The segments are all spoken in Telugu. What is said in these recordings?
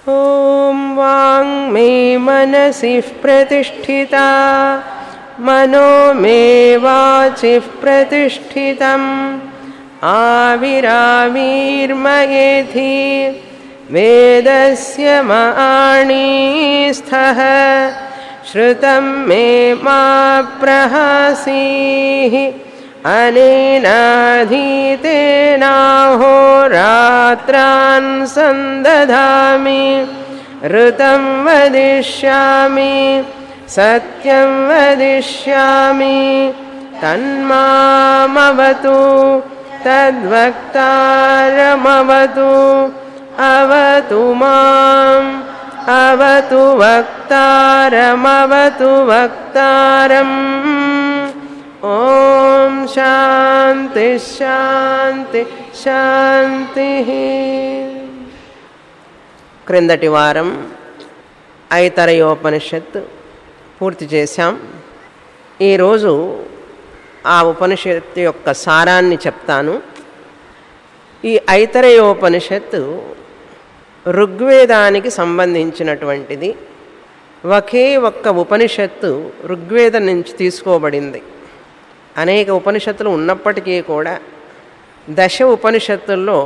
ॐ वाङ्मे मनसिः प्रतिष्ठिता मनो मे वाचिः प्रतिष्ठितम् आविराविर्मयेधि वेदस्य माणीस्थः श्रुतं मे मा प्रहसीः अनेनाधीतेनाहोरात्रान् सन्दधामि ऋतं वदिष्यामि सत्यं वदिष्यामि तन्मामवतु तद्वक्तारमवतु अवतु माम् अवतु वक्तारमवतु वक्तारम् ॐ శాంతి శాంతి శాంతి క్రిందటి వారం ఐతరయోపనిషత్తు పూర్తి చేశాం ఈరోజు ఆ ఉపనిషత్తు యొక్క సారాన్ని చెప్తాను ఈ ఐతరయోపనిషత్తు ఋగ్వేదానికి సంబంధించినటువంటిది ఒకే ఒక్క ఉపనిషత్తు ఋగ్వేదం నుంచి తీసుకోబడింది అనేక ఉపనిషత్తులు ఉన్నప్పటికీ కూడా దశ ఉపనిషత్తుల్లో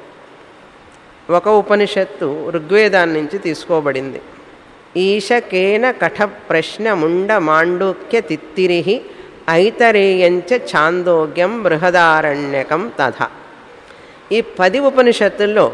ఒక ఉపనిషత్తు ఋగ్వేదాన్ని నుంచి తీసుకోబడింది ఈశకేన కఠ ప్రశ్న ముండ మాండూక్య తిత్తిరి ఐతరేయంచ ఛాందోగ్యం బృహదారణ్యకం తథా ఈ పది ఉపనిషత్తుల్లో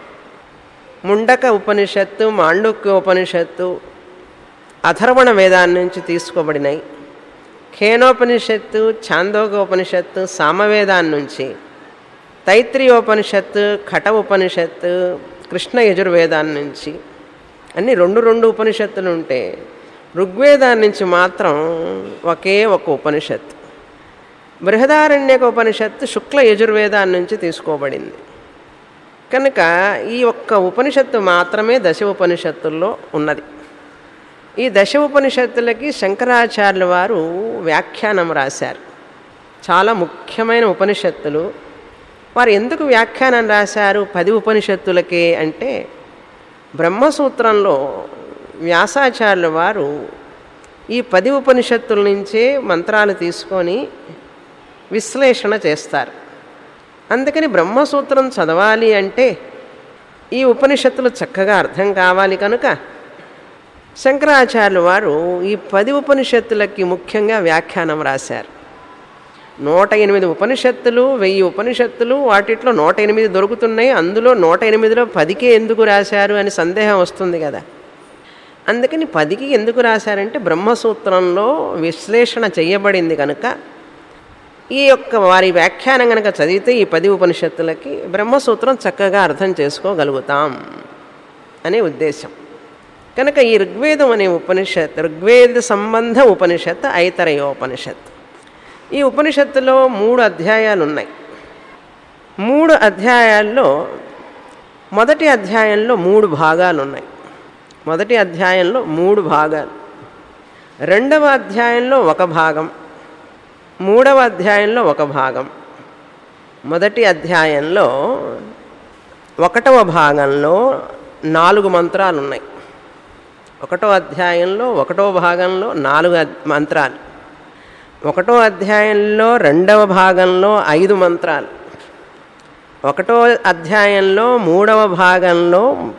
ముండక ఉపనిషత్తు మాండుక్య ఉపనిషత్తు అథర్వణ వేదాన్ని నుంచి తీసుకోబడినాయి ఖేనోపనిషత్తు ఛాందోగోపనిషత్తు సామవేదాన్ని నుంచి తైత్రీయోపనిషత్తు ఖట ఉపనిషత్తు కృష్ణ యజుర్వేదాన్ని నుంచి అన్ని రెండు రెండు ఉపనిషత్తులు ఉంటే ఋగ్వేదాన్ని నుంచి మాత్రం ఒకే ఒక ఉపనిషత్తు బృహదారణ్యక ఉపనిషత్తు శుక్ల యజుర్వేదాన్ని నుంచి తీసుకోబడింది కనుక ఈ ఒక్క ఉపనిషత్తు మాత్రమే దశ ఉపనిషత్తుల్లో ఉన్నది ఈ దశ ఉపనిషత్తులకి శంకరాచార్యుల వారు వ్యాఖ్యానం రాశారు చాలా ముఖ్యమైన ఉపనిషత్తులు వారు ఎందుకు వ్యాఖ్యానం రాశారు పది ఉపనిషత్తులకే అంటే బ్రహ్మసూత్రంలో వ్యాసాచార్యుల వారు ఈ పది ఉపనిషత్తుల నుంచే మంత్రాలు తీసుకొని విశ్లేషణ చేస్తారు అందుకని బ్రహ్మసూత్రం చదవాలి అంటే ఈ ఉపనిషత్తులు చక్కగా అర్థం కావాలి కనుక శంకరాచార్యులు వారు ఈ పది ఉపనిషత్తులకి ముఖ్యంగా వ్యాఖ్యానం రాశారు నూట ఎనిమిది ఉపనిషత్తులు వెయ్యి ఉపనిషత్తులు వాటిట్లో నూట ఎనిమిది దొరుకుతున్నాయి అందులో నూట ఎనిమిదిలో పదికే ఎందుకు రాశారు అని సందేహం వస్తుంది కదా అందుకని పదికి ఎందుకు రాశారంటే బ్రహ్మసూత్రంలో విశ్లేషణ చేయబడింది కనుక ఈ యొక్క వారి వ్యాఖ్యానం కనుక చదివితే ఈ పది ఉపనిషత్తులకి బ్రహ్మసూత్రం చక్కగా అర్థం చేసుకోగలుగుతాం అనే ఉద్దేశం కనుక ఈ ఋగ్వేదం అనే ఉపనిషత్ ఋగ్వేద సంబంధ ఉపనిషత్ ఐతరయోపనిషత్ ఈ ఉపనిషత్తులో మూడు అధ్యాయాలు ఉన్నాయి మూడు అధ్యాయాల్లో మొదటి అధ్యాయంలో మూడు భాగాలు ఉన్నాయి మొదటి అధ్యాయంలో మూడు భాగాలు రెండవ అధ్యాయంలో ఒక భాగం మూడవ అధ్యాయంలో ఒక భాగం మొదటి అధ్యాయంలో ఒకటవ భాగంలో నాలుగు మంత్రాలు ఉన్నాయి ఒకటో అధ్యాయంలో ఒకటో భాగంలో నాలుగు మంత్రాలు ఒకటో అధ్యాయంలో రెండవ భాగంలో ఐదు మంత్రాలు ఒకటో అధ్యాయంలో మూడవ భాగంలో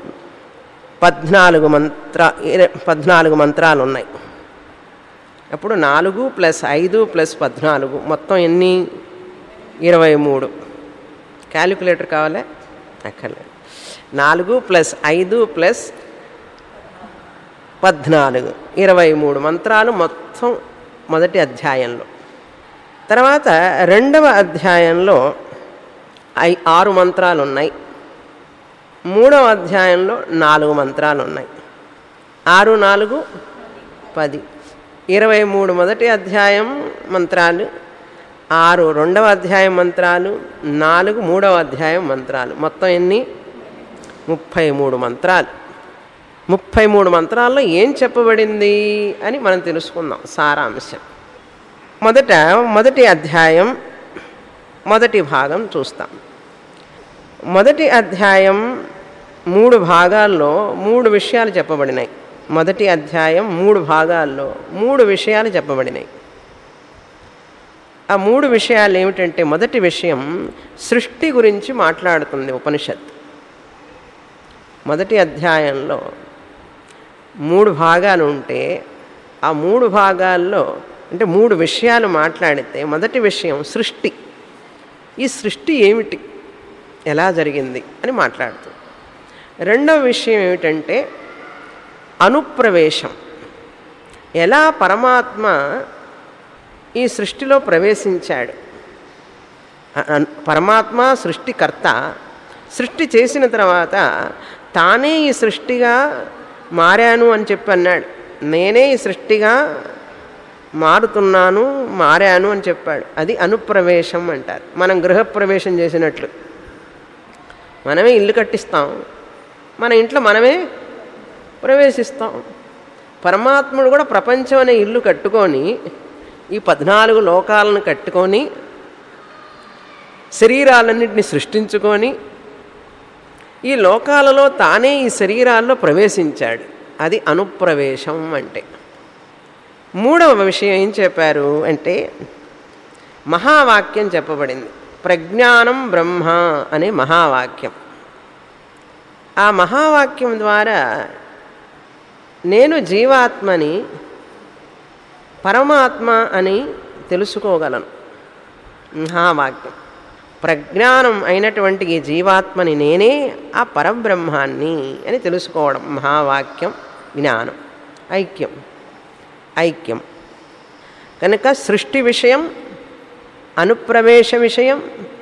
పద్నాలుగు మంత్ర పద్నాలుగు మంత్రాలు ఉన్నాయి అప్పుడు నాలుగు ప్లస్ ఐదు ప్లస్ పద్నాలుగు మొత్తం ఎన్ని ఇరవై మూడు క్యాలిక్యులేటర్ కావాలా అక్కర్లేదు నాలుగు ప్లస్ ఐదు ప్లస్ పద్నాలుగు ఇరవై మూడు మంత్రాలు మొత్తం మొదటి అధ్యాయంలో తర్వాత రెండవ అధ్యాయంలో ఐ ఆరు మంత్రాలు ఉన్నాయి మూడవ అధ్యాయంలో నాలుగు మంత్రాలు ఉన్నాయి ఆరు నాలుగు పది ఇరవై మూడు మొదటి అధ్యాయం మంత్రాలు ఆరు రెండవ అధ్యాయం మంత్రాలు నాలుగు మూడవ అధ్యాయం మంత్రాలు మొత్తం ఎన్ని ముప్పై మూడు మంత్రాలు ముప్పై మూడు మంత్రాల్లో ఏం చెప్పబడింది అని మనం తెలుసుకుందాం సారాంశం మొదట మొదటి అధ్యాయం మొదటి భాగం చూస్తాం మొదటి అధ్యాయం మూడు భాగాల్లో మూడు విషయాలు చెప్పబడినాయి మొదటి అధ్యాయం మూడు భాగాల్లో మూడు విషయాలు చెప్పబడినాయి ఆ మూడు విషయాలు ఏమిటంటే మొదటి విషయం సృష్టి గురించి మాట్లాడుతుంది ఉపనిషత్ మొదటి అధ్యాయంలో మూడు భాగాలు ఉంటే ఆ మూడు భాగాల్లో అంటే మూడు విషయాలు మాట్లాడితే మొదటి విషయం సృష్టి ఈ సృష్టి ఏమిటి ఎలా జరిగింది అని మాట్లాడుతుంది రెండవ విషయం ఏమిటంటే అనుప్రవేశం ఎలా పరమాత్మ ఈ సృష్టిలో ప్రవేశించాడు అ- అన్- పరమాత్మ సృష్టికర్త సృష్టి చేసిన తర్వాత తానే ఈ సృష్టిగా మారాను అని చెప్పి అన్నాడు నేనే ఈ సృష్టిగా మారుతున్నాను మారాను అని చెప్పాడు అది అనుప్రవేశం అంటారు మనం గృహప్రవేశం చేసినట్లు మనమే ఇల్లు కట్టిస్తాం మన ఇంట్లో మనమే ప్రవేశిస్తాం పరమాత్ముడు కూడా ప్రపంచం అనే ఇల్లు కట్టుకొని ఈ పద్నాలుగు లోకాలను కట్టుకొని శరీరాలన్నింటినీ సృష్టించుకొని ఈ లోకాలలో తానే ఈ శరీరాల్లో ప్రవేశించాడు అది అనుప్రవేశం అంటే మూడవ విషయం ఏం చెప్పారు అంటే మహావాక్యం చెప్పబడింది ప్రజ్ఞానం బ్రహ్మ అనే మహావాక్యం ఆ మహావాక్యం ద్వారా నేను జీవాత్మని పరమాత్మ అని తెలుసుకోగలను మహావాక్యం ప్రజ్ఞానం అయినటువంటి ఈ జీవాత్మని నేనే ఆ పరబ్రహ్మాన్ని అని తెలుసుకోవడం మహావాక్యం జ్ఞానం ఐక్యం ఐక్యం కనుక సృష్టి విషయం అనుప్రవేశ విషయం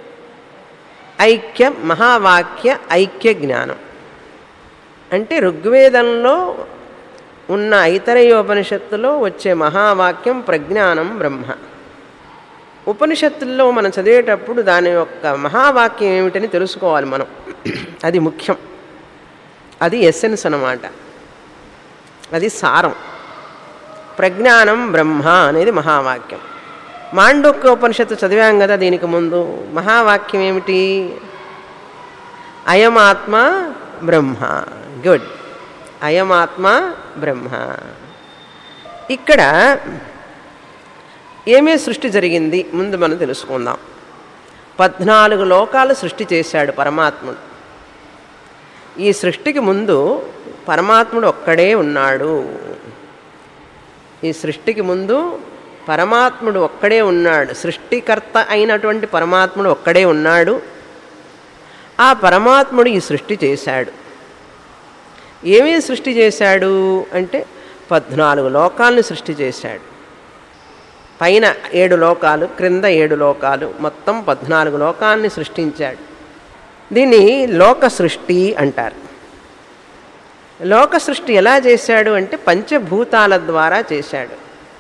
ఐక్య మహావాక్య ఐక్య జ్ఞానం అంటే ఋగ్వేదంలో ఉన్న ఐతరేయోపనిషత్తులో వచ్చే మహావాక్యం ప్రజ్ఞానం బ్రహ్మ ఉపనిషత్తుల్లో మనం చదివేటప్పుడు దాని యొక్క మహావాక్యం ఏమిటని తెలుసుకోవాలి మనం అది ముఖ్యం అది ఎస్సెన్స్ అన్నమాట అది సారం ప్రజ్ఞానం బ్రహ్మ అనేది మహావాక్యం మాండూక్య ఉపనిషత్తు చదివాం కదా దీనికి ముందు మహావాక్యం ఏమిటి అయమాత్మ బ్రహ్మ గుడ్ అయమాత్మ బ్రహ్మ ఇక్కడ ఏమే సృష్టి జరిగింది ముందు మనం తెలుసుకుందాం పద్నాలుగు లోకాలు సృష్టి చేశాడు పరమాత్ముడు ఈ సృష్టికి ముందు పరమాత్ముడు ఒక్కడే ఉన్నాడు ఈ సృష్టికి ముందు పరమాత్ముడు ఒక్కడే ఉన్నాడు సృష్టికర్త అయినటువంటి పరమాత్ముడు ఒక్కడే ఉన్నాడు ఆ పరమాత్ముడు ఈ సృష్టి చేశాడు ఏమేమి సృష్టి చేశాడు అంటే పద్నాలుగు లోకాలను సృష్టి చేశాడు పైన ఏడు లోకాలు క్రింద ఏడు లోకాలు మొత్తం పద్నాలుగు లోకాలని సృష్టించాడు దీన్ని లోక సృష్టి అంటారు లోక సృష్టి ఎలా చేశాడు అంటే పంచభూతాల ద్వారా చేశాడు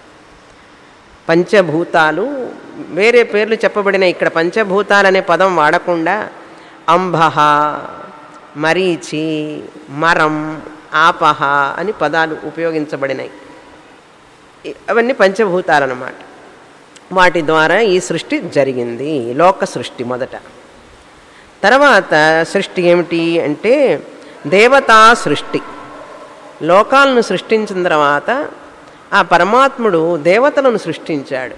పంచభూతాలు వేరే పేర్లు చెప్పబడిన ఇక్కడ పంచభూతాలు అనే పదం వాడకుండా అంబహ మరీచి మరం ఆపహ అని పదాలు ఉపయోగించబడినాయి ఈ- అవన్నీ పంచభూతాలన్నమాట వాటి ద్వారా ఈ సృష్టి జరిగింది లోక సృష్టి మొదట తర్వాత సృష్టి ఏమిటి అంటే దేవతా సృష్టి లోకాలను సృష్టించిన తర్వాత ఆ పరమాత్ముడు దేవతలను సృష్టించాడు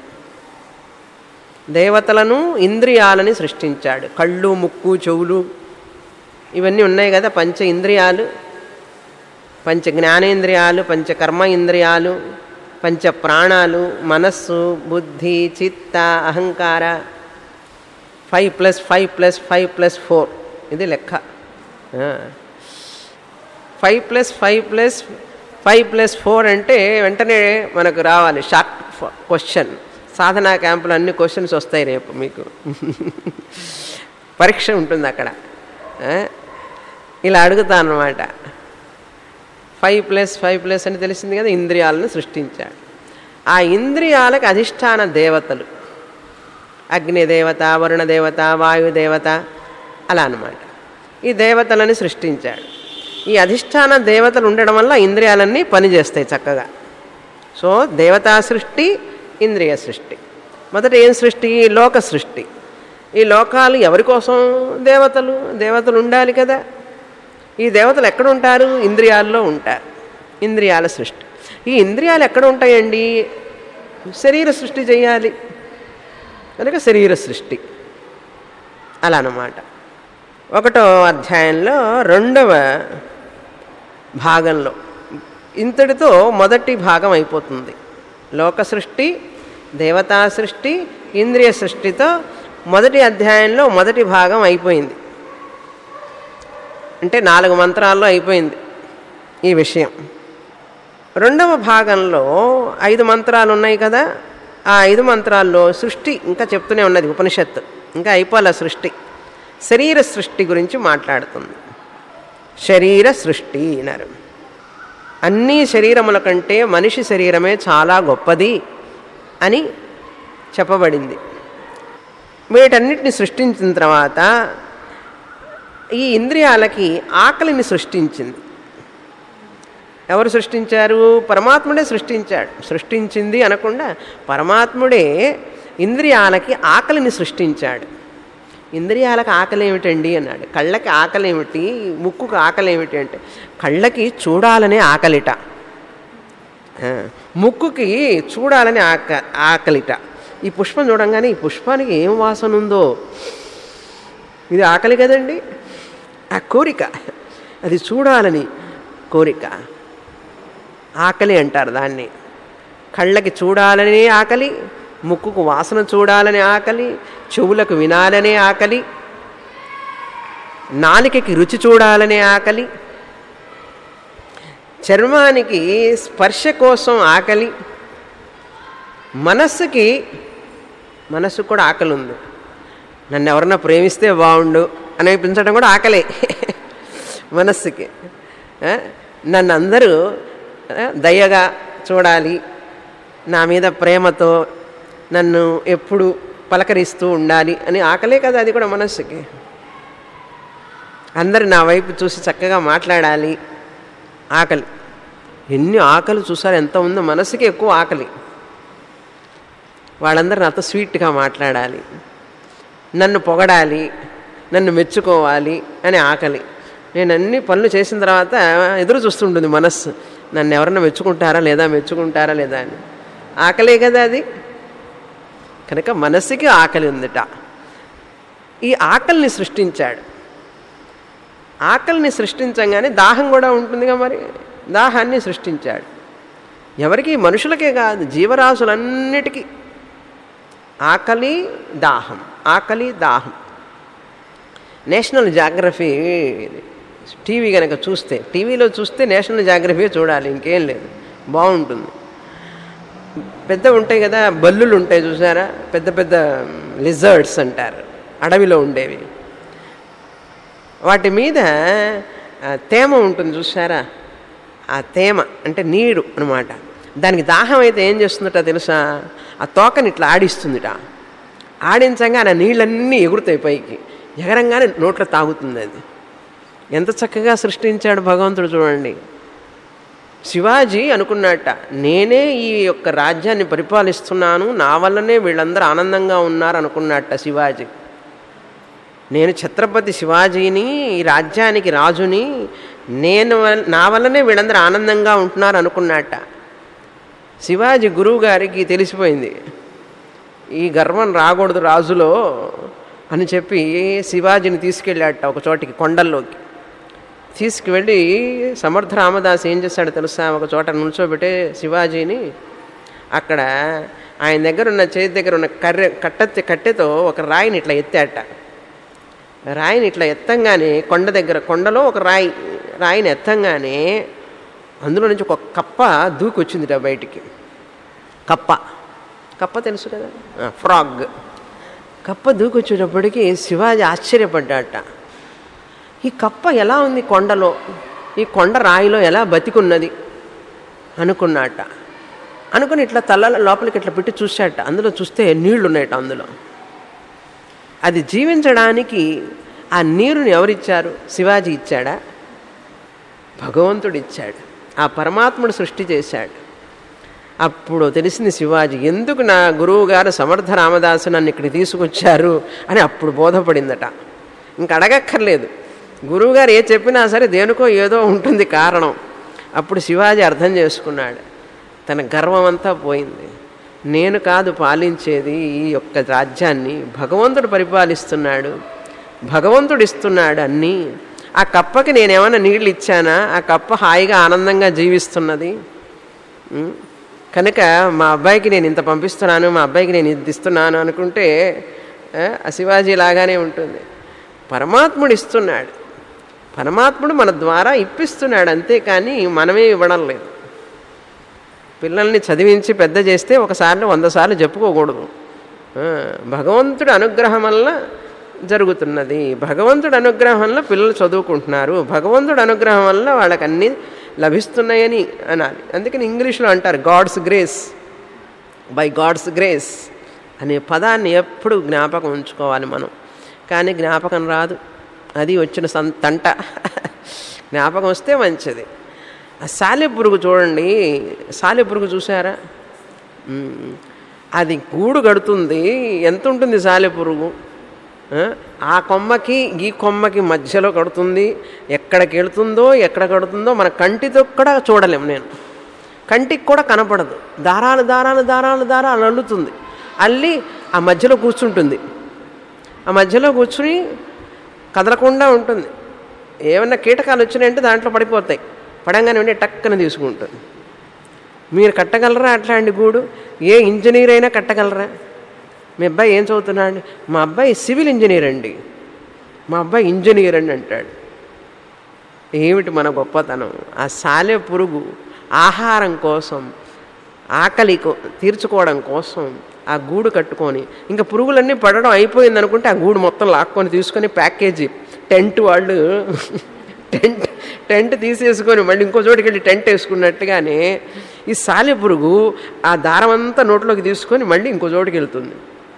దేవతలను ఇంద్రియాలని సృష్టించాడు కళ్ళు ముక్కు చెవులు ఇవన్నీ ఉన్నాయి కదా పంచ ఇంద్రియాలు పంచ జ్ఞానేంద్రియాలు పంచ కర్మ ఇంద్రియాలు పంచ ప్రాణాలు మనస్సు బుద్ధి చిత్త అహంకార five plus five plus five plus four ఇది లెక్క five plus five plus five plus four అంటే వెంటనే మనకు రావాలి షార్ట్ క్వశ్చన్ సాధనా క్యాంపులో అన్ని క్వశ్చన్స్ వస్తాయి రేపు మీకు పరీక్ష ఉంటుంది అక్కడ ఆ? ఇలా అడుగుతా అన్నమాట ఫైవ్ ప్లస్ ఫైవ్ ప్లస్ అని తెలిసింది కదా ఇంద్రియాలను సృష్టించాడు ఆ ఇంద్రియాలకు అధిష్టాన దేవతలు అగ్నిదేవత వరుణదేవత వాయుదేవత అలా అన్నమాట ఈ దేవతలని సృష్టించాడు ఈ అధిష్టాన దేవతలు ఉండడం వల్ల ఇంద్రియాలన్నీ పనిచేస్తాయి చక్కగా సో దేవతా సృష్టి ఇంద్రియ సృష్టి మొదట ఏం సృష్టి లోక సృష్టి ఈ లోకాలు ఎవరి కోసం దేవతలు దేవతలు ఉండాలి కదా ఈ దేవతలు ఎక్కడ ఉంటారు ఇంద్రియాల్లో ఉంటారు ఇంద్రియాల సృష్టి ఈ ఇంద్రియాలు ఎక్కడ ఉంటాయండి శరీర సృష్టి చేయాలి కనుక శరీర సృష్టి అలా అన్నమాట ఒకటో అధ్యాయంలో రెండవ భాగంలో ఇంతటితో మొదటి భాగం అయిపోతుంది లోక సృష్టి దేవతా సృష్టి ఇంద్రియ సృష్టితో మొదటి అధ్యాయంలో మొదటి భాగం అయిపోయింది అంటే నాలుగు మంత్రాల్లో అయిపోయింది ఈ విషయం రెండవ భాగంలో ఐదు మంత్రాలు ఉన్నాయి కదా ఆ ఐదు మంత్రాల్లో సృష్టి ఇంకా చెప్తూనే ఉన్నది ఉపనిషత్తు ఇంకా అయిపోలే సృష్టి శరీర సృష్టి గురించి మాట్లాడుతుంది శరీర సృష్టి అన్నారు అన్ని శరీరముల కంటే మనిషి శరీరమే చాలా గొప్పది అని చెప్పబడింది వీటన్నిటిని సృష్టించిన తర్వాత ఈ ఇంద్రియాలకి ఆకలిని సృష్టించింది ఎవరు సృష్టించారు పరమాత్ముడే సృష్టించాడు సృష్టించింది అనకుండా పరమాత్ముడే ఇంద్రియాలకి ఆకలిని సృష్టించాడు ఇంద్రియాలకు ఆకలి ఏమిటండి అన్నాడు కళ్ళకి ఆకలి ఏమిటి ముక్కుకు ఆకలి ఏమిటి అంటే కళ్ళకి చూడాలనే ఆకలిట ఆ, ముక్కుకి చూడాలని ఆక ఆకలిట ఈ పుష్పం చూడంగానే ఈ పుష్పానికి ఏం వాసన ఉందో ఇది ఆకలి కదండి ఆ కోరిక అది చూడాలని కోరిక ఆకలి అంటారు దాన్ని కళ్ళకి చూడాలనే ఆకలి ముక్కుకు వాసన చూడాలనే ఆకలి చెవులకు వినాలనే ఆకలి నాలికకి రుచి చూడాలనే ఆకలి చర్మానికి స్పర్శ కోసం ఆకలి మనస్సుకి మనస్సు కూడా ఆకలి ఉంది నన్ను ఎవరన్నా ప్రేమిస్తే బాగుండు అనిపించడం కూడా ఆకలే మనస్సుకి ఆ, నన్ను అందరూ ఆ, దయగా చూడాలి నా మీద ప్రేమతో నన్ను ఎప్పుడు పలకరిస్తూ ఉండాలి అని ఆకలే కదా అది కూడా మనస్సుకి అందరు నా వైపు చూసి చక్కగా మాట్లాడాలి ఆకలి ఎన్ని ఆకలి చూసారు ఎంత ఉందో మనసుకి ఎక్కువ ఆకలి వాళ్ళందరూ నాతో స్వీట్గా మాట్లాడాలి నన్ను పొగడాలి నన్ను మెచ్చుకోవాలి అని ఆకలి నేను అన్ని పనులు చేసిన తర్వాత ఎదురు చూస్తుంటుంది మనస్సు నన్ను ఎవరన్నా మెచ్చుకుంటారా లేదా మెచ్చుకుంటారా లేదా అని ఆకలే కదా అది కనుక మనస్సుకి ఆకలి ఉందిట ఈ ఆకలిని సృష్టించాడు ఆకలిని సృష్టించగానే దాహం కూడా ఉంటుందిగా మరి దాహాన్ని సృష్టించాడు ఎవరికి మనుషులకే కాదు జీవరాశులన్నిటికీ ఆకలి దాహం ఆకలి దాహం నేషనల్ జాగ్రఫీ టీవీ కనుక చూస్తే టీవీలో చూస్తే నేషనల్ జాగ్రఫీ చూడాలి ఇంకేం లేదు బాగుంటుంది పెద్ద ఉంటాయి కదా బల్లులు ఉంటాయి చూసారా పెద్ద పెద్ద లిజర్డ్స్ అంటారు అడవిలో ఉండేవి వాటి మీద ఆ, తేమ ఉంటుంది చూసారా ఆ తేమ అంటే నీరు అనమాట దానికి దాహం అయితే ఏం చేస్తుందట తెలుసా ఆ తోకని ఇట్లా ఆడిస్తుందిట ఆడించంగా ఆ నీళ్ళన్నీ ఎగురుతాయి పైకి ఎగరంగానే నోట్లో తాగుతుంది అది ఎంత చక్కగా సృష్టించాడు భగవంతుడు చూడండి శివాజీ అనుకున్నట్ట నేనే ఈ యొక్క రాజ్యాన్ని పరిపాలిస్తున్నాను నా వల్లనే వీళ్ళందరూ ఆనందంగా ఉన్నారు అనుకున్నట్ట శివాజీ నేను ఛత్రపతి శివాజీని ఈ రాజ్యానికి రాజుని నేను వల్- నా వల్లనే వీళ్ళందరూ ఆనందంగా ఉంటున్నారు అనుకున్నట్ట శివాజీ గురువు గారికి తెలిసిపోయింది ఈ గర్వం రాకూడదు రాజులో అని చెప్పి శివాజీని తీసుకెళ్ళాట ఒక చోటికి కొండల్లోకి తీసుకువెళ్ళి సమర్థ రామదాస్ ఏం చేశాడో తెలుసా ఒక చోట నిల్చోబెట్టే శివాజీని అక్కడ ఆయన దగ్గర ఉన్న చేతి దగ్గర ఉన్న కర్రె కట్టె కట్టెతో ఒక రాయిని ఇట్లా ఎత్తాట రాయిని ఇట్లా ఎత్తంగానే కొండ దగ్గర కొండలో ఒక రాయి రాయిని ఎత్తంగానే అందులో నుంచి ఒక కప్ప దూకి వచ్చిందిట బయటికి కప్ప కప్ప తెలుసు కదా ఫ్రాగ్ కప్ప దూకొచ్చేటప్పటికి శివాజీ ఆశ్చర్యపడ్డాట ఈ కప్ప ఎలా ఉంది కొండలో ఈ కొండ రాయిలో ఎలా బతికున్నది అనుకున్నట్ట అనుకుని ఇట్లా తల లోపలికి ఇట్లా పెట్టి చూశాట అందులో చూస్తే నీళ్లు ఉన్నాయట అందులో అది జీవించడానికి ఆ నీరుని ఎవరిచ్చారు శివాజీ ఇచ్చాడా భగవంతుడు ఇచ్చాడు ఆ పరమాత్ముడు సృష్టి చేశాడు అప్పుడు తెలిసింది శివాజీ ఎందుకు నా గురువు గారు సమర్థ రామదాసు నన్ను ఇక్కడికి తీసుకొచ్చారు అని అప్పుడు బోధపడిందట ఇంక అడగక్కర్లేదు గురువుగారు ఏ చెప్పినా సరే దేనికో ఏదో ఉంటుంది కారణం అప్పుడు శివాజీ అర్థం చేసుకున్నాడు తన గర్వం అంతా పోయింది నేను కాదు పాలించేది ఈ యొక్క రాజ్యాన్ని భగవంతుడు పరిపాలిస్తున్నాడు భగవంతుడు ఇస్తున్నాడు అన్నీ ఆ కప్పకి నేనేమైనా నీళ్ళు ఇచ్చానా ఆ కప్ప హాయిగా ఆనందంగా జీవిస్తున్నది ఉం? కనుక మా అబ్బాయికి నేను ఇంత పంపిస్తున్నాను మా అబ్బాయికి నేను ఇది ఇస్తున్నాను అనుకుంటే ఆ, ఆ శివాజీ లాగానే ఉంటుంది పరమాత్ముడు ఇస్తున్నాడు పరమాత్ముడు మన ద్వారా ఇప్పిస్తున్నాడు అంతేకాని మనమే ఇవ్వడం లేదు పిల్లల్ని చదివించి పెద్ద చేస్తే ఒకసారి వంద సార్లు చెప్పుకోకూడదు ఆ, భగవంతుడి అనుగ్రహం వల్ల జరుగుతున్నది భగవంతుడి అనుగ్రహం వల్ల పిల్లలు చదువుకుంటున్నారు భగవంతుడి అనుగ్రహం వల్ల వాళ్ళకి అన్నీ లభిస్తున్నాయని అనాలి అందుకని ఇంగ్లీష్లో అంటారు God's grace by God's grace అనే పదాన్ని ఎప్పుడు జ్ఞాపకం ఉంచుకోవాలి మనం కానీ జ్ఞాపకం రాదు అది వచ్చిన సం తంట జ్ఞాపకం వస్తే మంచిది ఆ సాలెపురుగు చూడండి సాలెపురుగు చూసారా మ్మ్. అది గూడు కడుతుంది ఎంత ఉంటుంది సాలెపురుగు ఆ? ఆ కొమ్మకి ఈ కొమ్మకి మధ్యలో కడుతుంది ఎక్కడికి వెళుతుందో ఎక్కడ కడుతుందో మన కంటితో కూడా చూడలేం నేను కంటికి కూడా కనపడదు దారాలు దారాలు దారాలు దారాలు అల్లుతుంది అల్లి ఆ మధ్యలో కూర్చుంటుంది ఆ మధ్యలో కూర్చుని కదలకుండా ఉంటుంది ఏమన్నా కీటకాలు వచ్చినాయంటే దాంట్లో పడిపోతాయి పడంగానే ఉండి టక్కన తీసుకుంటుంది మీరు కట్టగలరా అట్లాంటి గూడు ఏ ఇంజనీర్ అయినా కట్టగలరా మీ అబ్బాయి ఏం చదువుతున్నాడు మా అబ్బాయి సివిల్ ఇంజనీర్ అండి మా అబ్బాయి ఇంజనీర్ అండి అంటాడు ఏమిటి మన గొప్పతనం ఆ సాలె పురుగు ఆహారం కోసం ఆకలి కో- తీర్చుకోవడం కోసం ఆ గూడు కట్టుకొని ఇంకా పురుగులన్నీ పడడం అయిపోయింది అనుకుంటే ఆ గూడు మొత్తం లాక్కొని తీసుకొని ప్యాకేజీ టెంట్ వాళ్ళు టెంట్ టెంట్ తీసేసుకొని మళ్ళీ ఇంకో చోటికి వెళ్ళి టెంట్ వేసుకున్నట్టుగానే ఈ సాలె పురుగు ఆ దారం అంతా నోట్లోకి తీసుకొని మళ్ళీ ఇంకో చోటికి వెళ్తుంది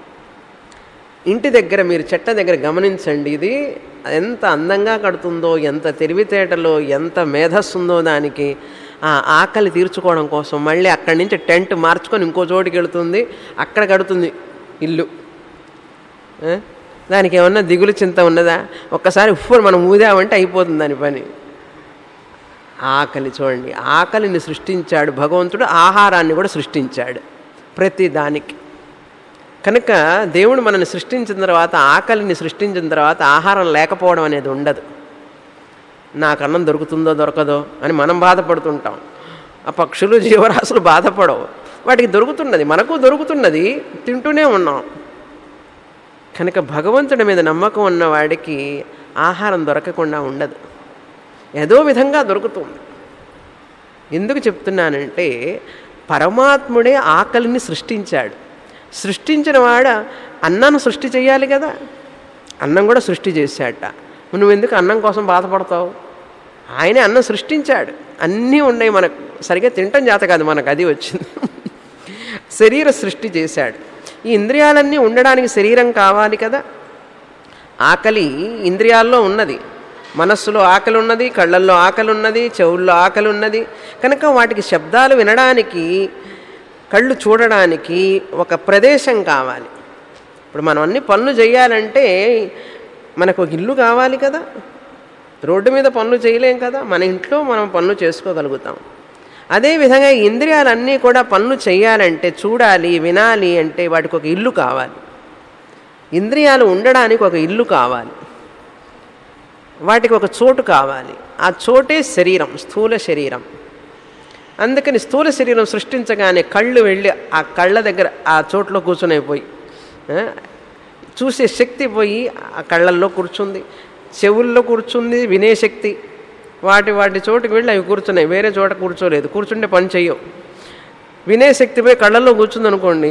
ఇంటి దగ్గర మీరు చెట్ల దగ్గర గమనించండి ఇది ఎంత అందంగా కడుతుందో ఎంత తెలివితేటలో ఎంత మేధస్సు ఉందో దానికి ఆ ఆకలి తీర్చుకోవడం కోసం మళ్ళీ అక్కడి నుంచి టెంట్ మార్చుకొని ఇంకో చోటికి వెళుతుంది అక్కడ కడుతుంది ఇల్లు ఆ? దానికి ఏమన్నా దిగులు చింత ఉన్నదా ఒక్కసారి ఉప్పు మనం ఊదామంటే అయిపోతుంది దాని పని ఆకలి చూడండి ఆకలిని సృష్టించాడు భగవంతుడు ఆహారాన్ని కూడా సృష్టించాడు ప్రతి దానికి కనుక దేవుడు మనల్ని సృష్టించిన తర్వాత ఆకలిని సృష్టించిన తర్వాత ఆహారం లేకపోవడం అనేది ఉండదు నాకు అన్నం దొరుకుతుందో దొరకదో అని మనం బాధపడుతుంటాం ఆ పక్షులు జీవరాశులు బాధపడవు వాటికి దొరుకుతున్నది మనకు దొరుకుతున్నది తింటూనే ఉన్నాం కనుక భగవంతుడి మీద నమ్మకం ఉన్నవాడికి ఆహారం దొరకకుండా ఉండదు ఏదో విధంగా దొరుకుతుంది ఎందుకు చెప్తున్నానంటే పరమాత్ముడే ఆకలిని సృష్టించాడు సృష్టించిన వాడ అన్నాన్ని సృష్టి చేయాలి కదా అన్నం కూడా సృష్టి చేశాట నువ్వు ఎందుకు అన్నం కోసం బాధపడతావు ఆయనే అన్నం సృష్టించాడు అన్నీ ఉన్నాయి మనకు సరిగ్గా తింటం చేత కాదు మనకు అది వచ్చింది శరీర సృష్టి చేశాడు ఈ ఇంద్రియాలన్నీ ఉండడానికి శరీరం కావాలి కదా ఆకలి ఇంద్రియాల్లో ఉన్నది మనస్సులో ఆకలి ఉన్నది కళ్ళల్లో ఆకలి ఉన్నది చెవుల్లో ఆకలి ఉన్నది కనుక వాటికి శబ్దాలు వినడానికి కళ్ళు చూడడానికి ఒక ప్రదేశం కావాలి ఇప్పుడు మనం అన్ని పనులు చేయాలంటే మనకు ఒక ఇల్లు కావాలి కదా రోడ్డు మీద పనులు చేయలేం కదా మన ఇంట్లో మనం పనులు చేసుకోగలుగుతాం అదేవిధంగా ఈ ఇంద్రియాలన్నీ కూడా పనులు చేయాలంటే చూడాలి వినాలి అంటే వాటికి ఒక ఇల్లు కావాలి ఇంద్రియాలు ఉండడానికి ఒక ఇల్లు కావాలి వాటికి ఒక చోటు కావాలి ఆ చోటే శరీరం స్థూల శరీరం అందుకని స్థూల శరీరం సృష్టించగానే కళ్ళు వెళ్ళి ఆ కళ్ళ దగ్గర ఆ చోట్లో కూర్చునైపోయి ఆ, చూసే శక్తి పోయి ఆ కళ్ళల్లో కూర్చుంది చెవుల్లో కూర్చుంది వినే శక్తి వాటి వాటి చోటుకి వెళ్ళి అవి కూర్చున్నాయి వేరే చోట కూర్చోలేదు కూర్చుంటే పని చెయ్యవు వినే శక్తి పోయి కళ్ళల్లో కూర్చుంది అనుకోండి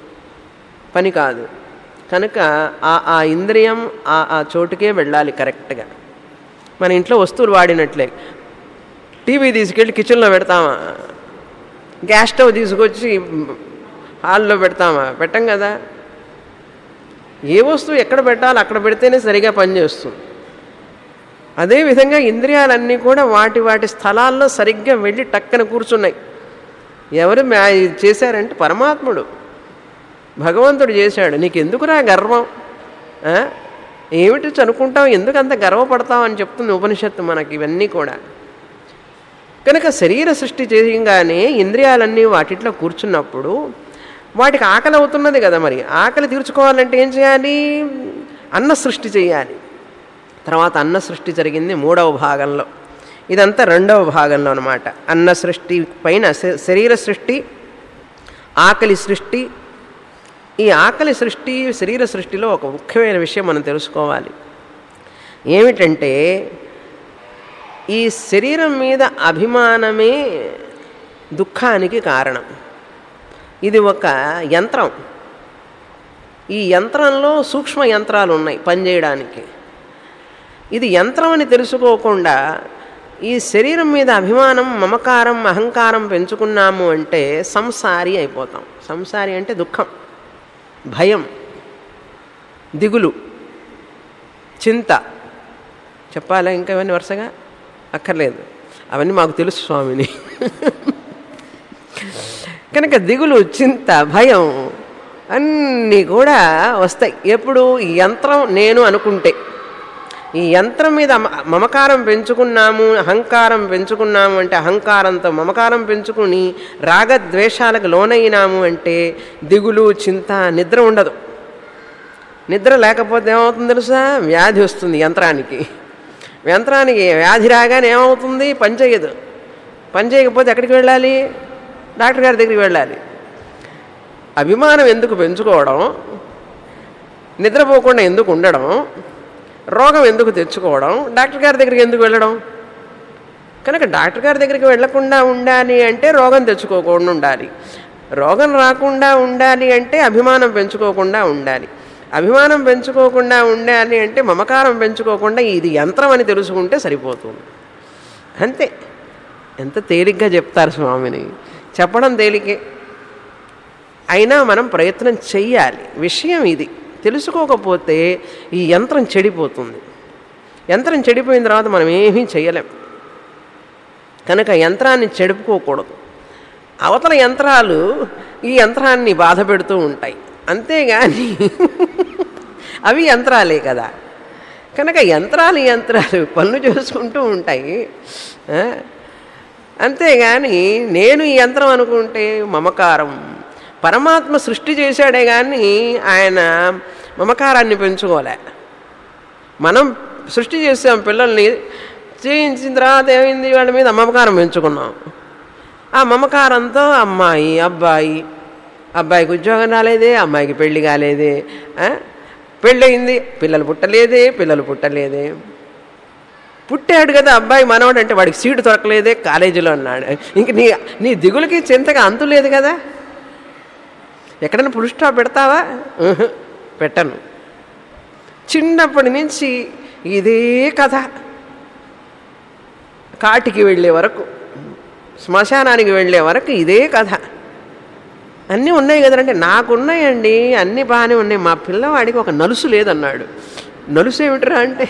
పని కాదు కనుక ఆ ఆ ఇంద్రియం ఆ ఆ చోటుకే వెళ్ళాలి కరెక్ట్గా మన ఇంట్లో వస్తువులు వాడినట్లే టీవీ తీసుకెళ్ళి కిచెన్లో పెడతామా గ్యాస్ స్టవ్ తీసుకొచ్చి హాల్లో పెడతామా పెట్టం కదా ఏ వస్తువు ఎక్కడ పెట్టాలో అక్కడ పెడితేనే సరిగా పనిచేస్తుంది అదేవిధంగా ఇంద్రియాలన్నీ కూడా వాటి వాటి స్థలాల్లో సరిగ్గా వెళ్ళి టక్కన కూర్చున్నాయి ఎవరు మ్యా ఇది చేశారంటే పరమాత్ముడు భగవంతుడు చేశాడు నీకు ఎందుకురా గర్వం ఆ? ఏమిటి అనుకుంటాం ఎందుకు అంత గర్వపడతాం అని చెప్తుంది ఉపనిషత్తు మనకి ఇవన్నీ కూడా కనుక శరీర సృష్టి చేయగానే ఇంద్రియాలన్నీ వాటిట్లో కూర్చున్నప్పుడు వాటికి ఆకలి అవుతున్నది కదా మరి ఆకలి తీర్చుకోవాలంటే ఏం చేయాలి అన్న సృష్టి చేయాలి తర్వాత అన్న సృష్టి జరిగింది మూడవ భాగంలో ఇదంతా రెండవ భాగంలో అనమాట అన్న సృష్టి పైన శ- శరీర సృష్టి ఆకలి సృష్టి ఈ ఆకలి సృష్టి శరీర సృష్టిలో ఒక ముఖ్యమైన విషయం మనం తెలుసుకోవాలి ఏమిటంటే ఈ శరీరం మీద అభిమానమే దుఃఖానికి కారణం ఇది ఒక యంత్రం ఈ యంత్రంలో సూక్ష్మ యంత్రాలు ఉన్నాయి పనిచేయడానికి ఇది యంత్రం అని తెలుసుకోకుండా ఈ శరీరం మీద అభిమానం మమకారం అహంకారం పెంచుకున్నాము అంటే సంసారి అయిపోతాం సంసారి అంటే దుఃఖం భయం దిగులు చింత చెప్పాలా ఇంకా ఇవన్నీ వరుసగా అక్కర్లేదు అవన్నీ మాకు తెలుసు స్వామిని కనుక దిగులు చింత భయం అన్నీ కూడా వస్తాయి ఎప్పుడు ఈ యంత్రం నేను అనుకుంటే ఈ యంత్రం మీద మ- మమకారం పెంచుకున్నాము అహంకారం పెంచుకున్నాము అంటే అహంకారంతో మమకారం పెంచుకుని రాగద్వేషాలకు లోనైనాము అంటే దిగులు చింత నిద్ర ఉండదు నిద్ర లేకపోతే ఏమవుతుంది తెలుసా వ్యాధి వస్తుంది యంత్రానికి యంత్రానికి వ్యాధి రాగానే ఏమవుతుంది పని చేయదు పని చేయకపోతే ఎక్కడికి వెళ్ళాలి డాక్టర్ గారి దగ్గరికి వెళ్ళాలి అభిమానం ఎందుకు పెంచుకోవడం నిద్రపోకుండా ఎందుకు ఉండడం రోగం ఎందుకు తెచ్చుకోవడం డాక్టర్ గారి దగ్గరికి ఎందుకు వెళ్ళడం కనుక డాక్టర్ గారి దగ్గరికి వెళ్లకుండా ఉండాలి అంటే రోగం తెచ్చుకోకుండా ఉండాలి రోగం రాకుండా ఉండాలి అంటే అభిమానం పెంచుకోకుండా ఉండాలి అభిమానం పెంచుకోకుండా ఉండాలి అంటే మమకారం పెంచుకోకుండా ఇది యంత్రం అని తెలుసుకుంటే సరిపోతుంది అంతే ఎంత తేలిగ్గా చెప్తారు స్వామిని చెప్పడం తేలికే అయినా మనం ప్రయత్నం చెయ్యాలి విషయం ఇది తెలుసుకోకపోతే ఈ యంత్రం చెడిపోతుంది యంత్రం చెడిపోయిన తర్వాత మనం ఏమీ చేయలేం కనుక యంత్రాన్ని చెడుపుకోకూడదు అవతల యంత్రాలు ఈ యంత్రాన్ని బాధ పెడుతూ ఉంటాయి అంతేగాని అవి యంత్రాలే కదా కనుక యంత్రాలు యంత్రాలు పనులు చేసుకుంటూ ఉంటాయి ఆ? అంతేగాని నేను ఈ యంత్రం అనుకుంటే మమకారం పరమాత్మ సృష్టి చేశాడే కానీ ఆయన మమకారాన్ని పెంచుకోలే మనం సృష్టి చేసాం పిల్లల్ని చేయించిన తర్వాత ఏమైంది వాళ్ళ మీద మమకారం పెంచుకున్నాం ఆ మమకారంతో అమ్మాయి అబ్బాయి అబ్బాయికి ఉద్యోగం రాలేదే అమ్మాయికి పెళ్లి కాలేదే ఆ? పెళ్ళయింది పిల్లలు పుట్టలేదే పిల్లలు పుట్టలేదే పుట్టాడు కదా అబ్బాయి మనవాడు అంటే వాడికి సీటు దొరకలేదే కాలేజీలో అన్నాడు ఇంక నీ నీ దిగులకి చింతగా అంతు లేదు కదా ఎక్కడైనా పుల్ స్టాప్ పెడతావా ఉహు, పెట్టను చిన్నప్పటి నుంచి ఇదే కథ కాటికి వెళ్ళే వరకు శ్మశానానికి వెళ్ళే వరకు ఇదే కథ అన్నీ ఉన్నాయి కదంటే నాకున్నాయండి అన్నీ బాగానే ఉన్నాయి మా పిల్లవాడికి ఒక నలుసు లేదన్నాడు నలుసు ఏమిట్రా అంటే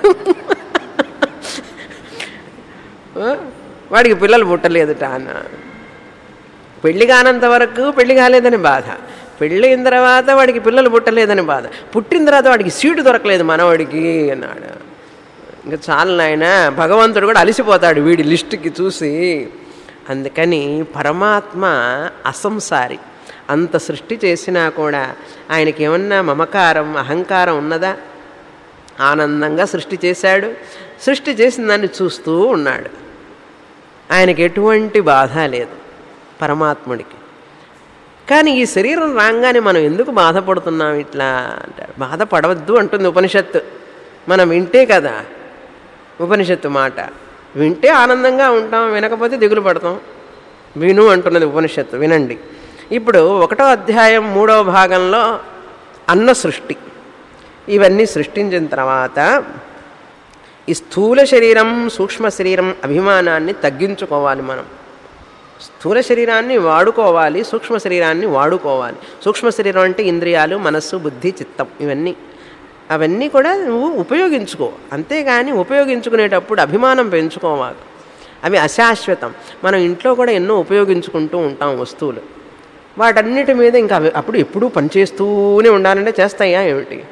ఆ, వాడికి పిల్లలు పుట్టలేదుట అన్న పెళ్లి కానంత వరకు పెళ్లి కాలేదని బాధ పెళ్ళి అయిన తర్వాత వాడికి పిల్లలు పుట్టలేదని బాధ పుట్టిన తర్వాత వాడికి సీటు దొరకలేదు మనవాడికి అన్నాడు ఇంకా చాలు నాయన భగవంతుడు కూడా అలసిపోతాడు వీడి లిస్టుకి చూసి అందుకని పరమాత్మ అసంసారి అంత సృష్టి చేసినా కూడా ఆయనకి ఏమన్నా మమకారం అహంకారం ఉన్నదా ఆనందంగా సృష్టి చేశాడు సృష్టి చేసిన దాన్ని చూస్తూ ఉన్నాడు ఆయనకి ఎటువంటి బాధ లేదు పరమాత్ముడికి కానీ ఈ శరీరం రాగానే మనం ఎందుకు బాధపడుతున్నాం ఇట్లా అంటారు బాధపడవద్దు అంటుంది ఉపనిషత్తు మనం వింటే కదా ఉపనిషత్తు మాట వింటే ఆనందంగా ఉంటాం వినకపోతే దిగులు పడతాం విను అంటున్నది ఉపనిషత్తు వినండి ఇప్పుడు ఒకటో అధ్యాయం మూడవ భాగంలో అన్న సృష్టి ఇవన్నీ సృష్టించిన తర్వాత ఈ స్థూల శరీరం సూక్ష్మ శరీరం అభిమానాన్ని తగ్గించుకోవాలి మనం స్థూల శరీరాన్ని వాడుకోవాలి సూక్ష్మ శరీరాన్ని వాడుకోవాలి సూక్ష్మ శరీరం అంటే ఇంద్రియాలు మనస్సు బుద్ధి చిత్తం ఇవన్నీ అవన్నీ కూడా నువ్వు ఉపయోగించుకో అంతేగాని ఉపయోగించుకునేటప్పుడు అభిమానం పెంచుకోవాలి అవి అశాశ్వతం మనం ఇంట్లో కూడా ఎన్నో ఉపయోగించుకుంటూ ఉంటాం వస్తువులు వాటన్నిటి మీద ఇంకా అవి అప్పుడు ఎప్పుడూ పనిచేస్తూనే ఉండాలంటే చేస్తాయా ఏమిటి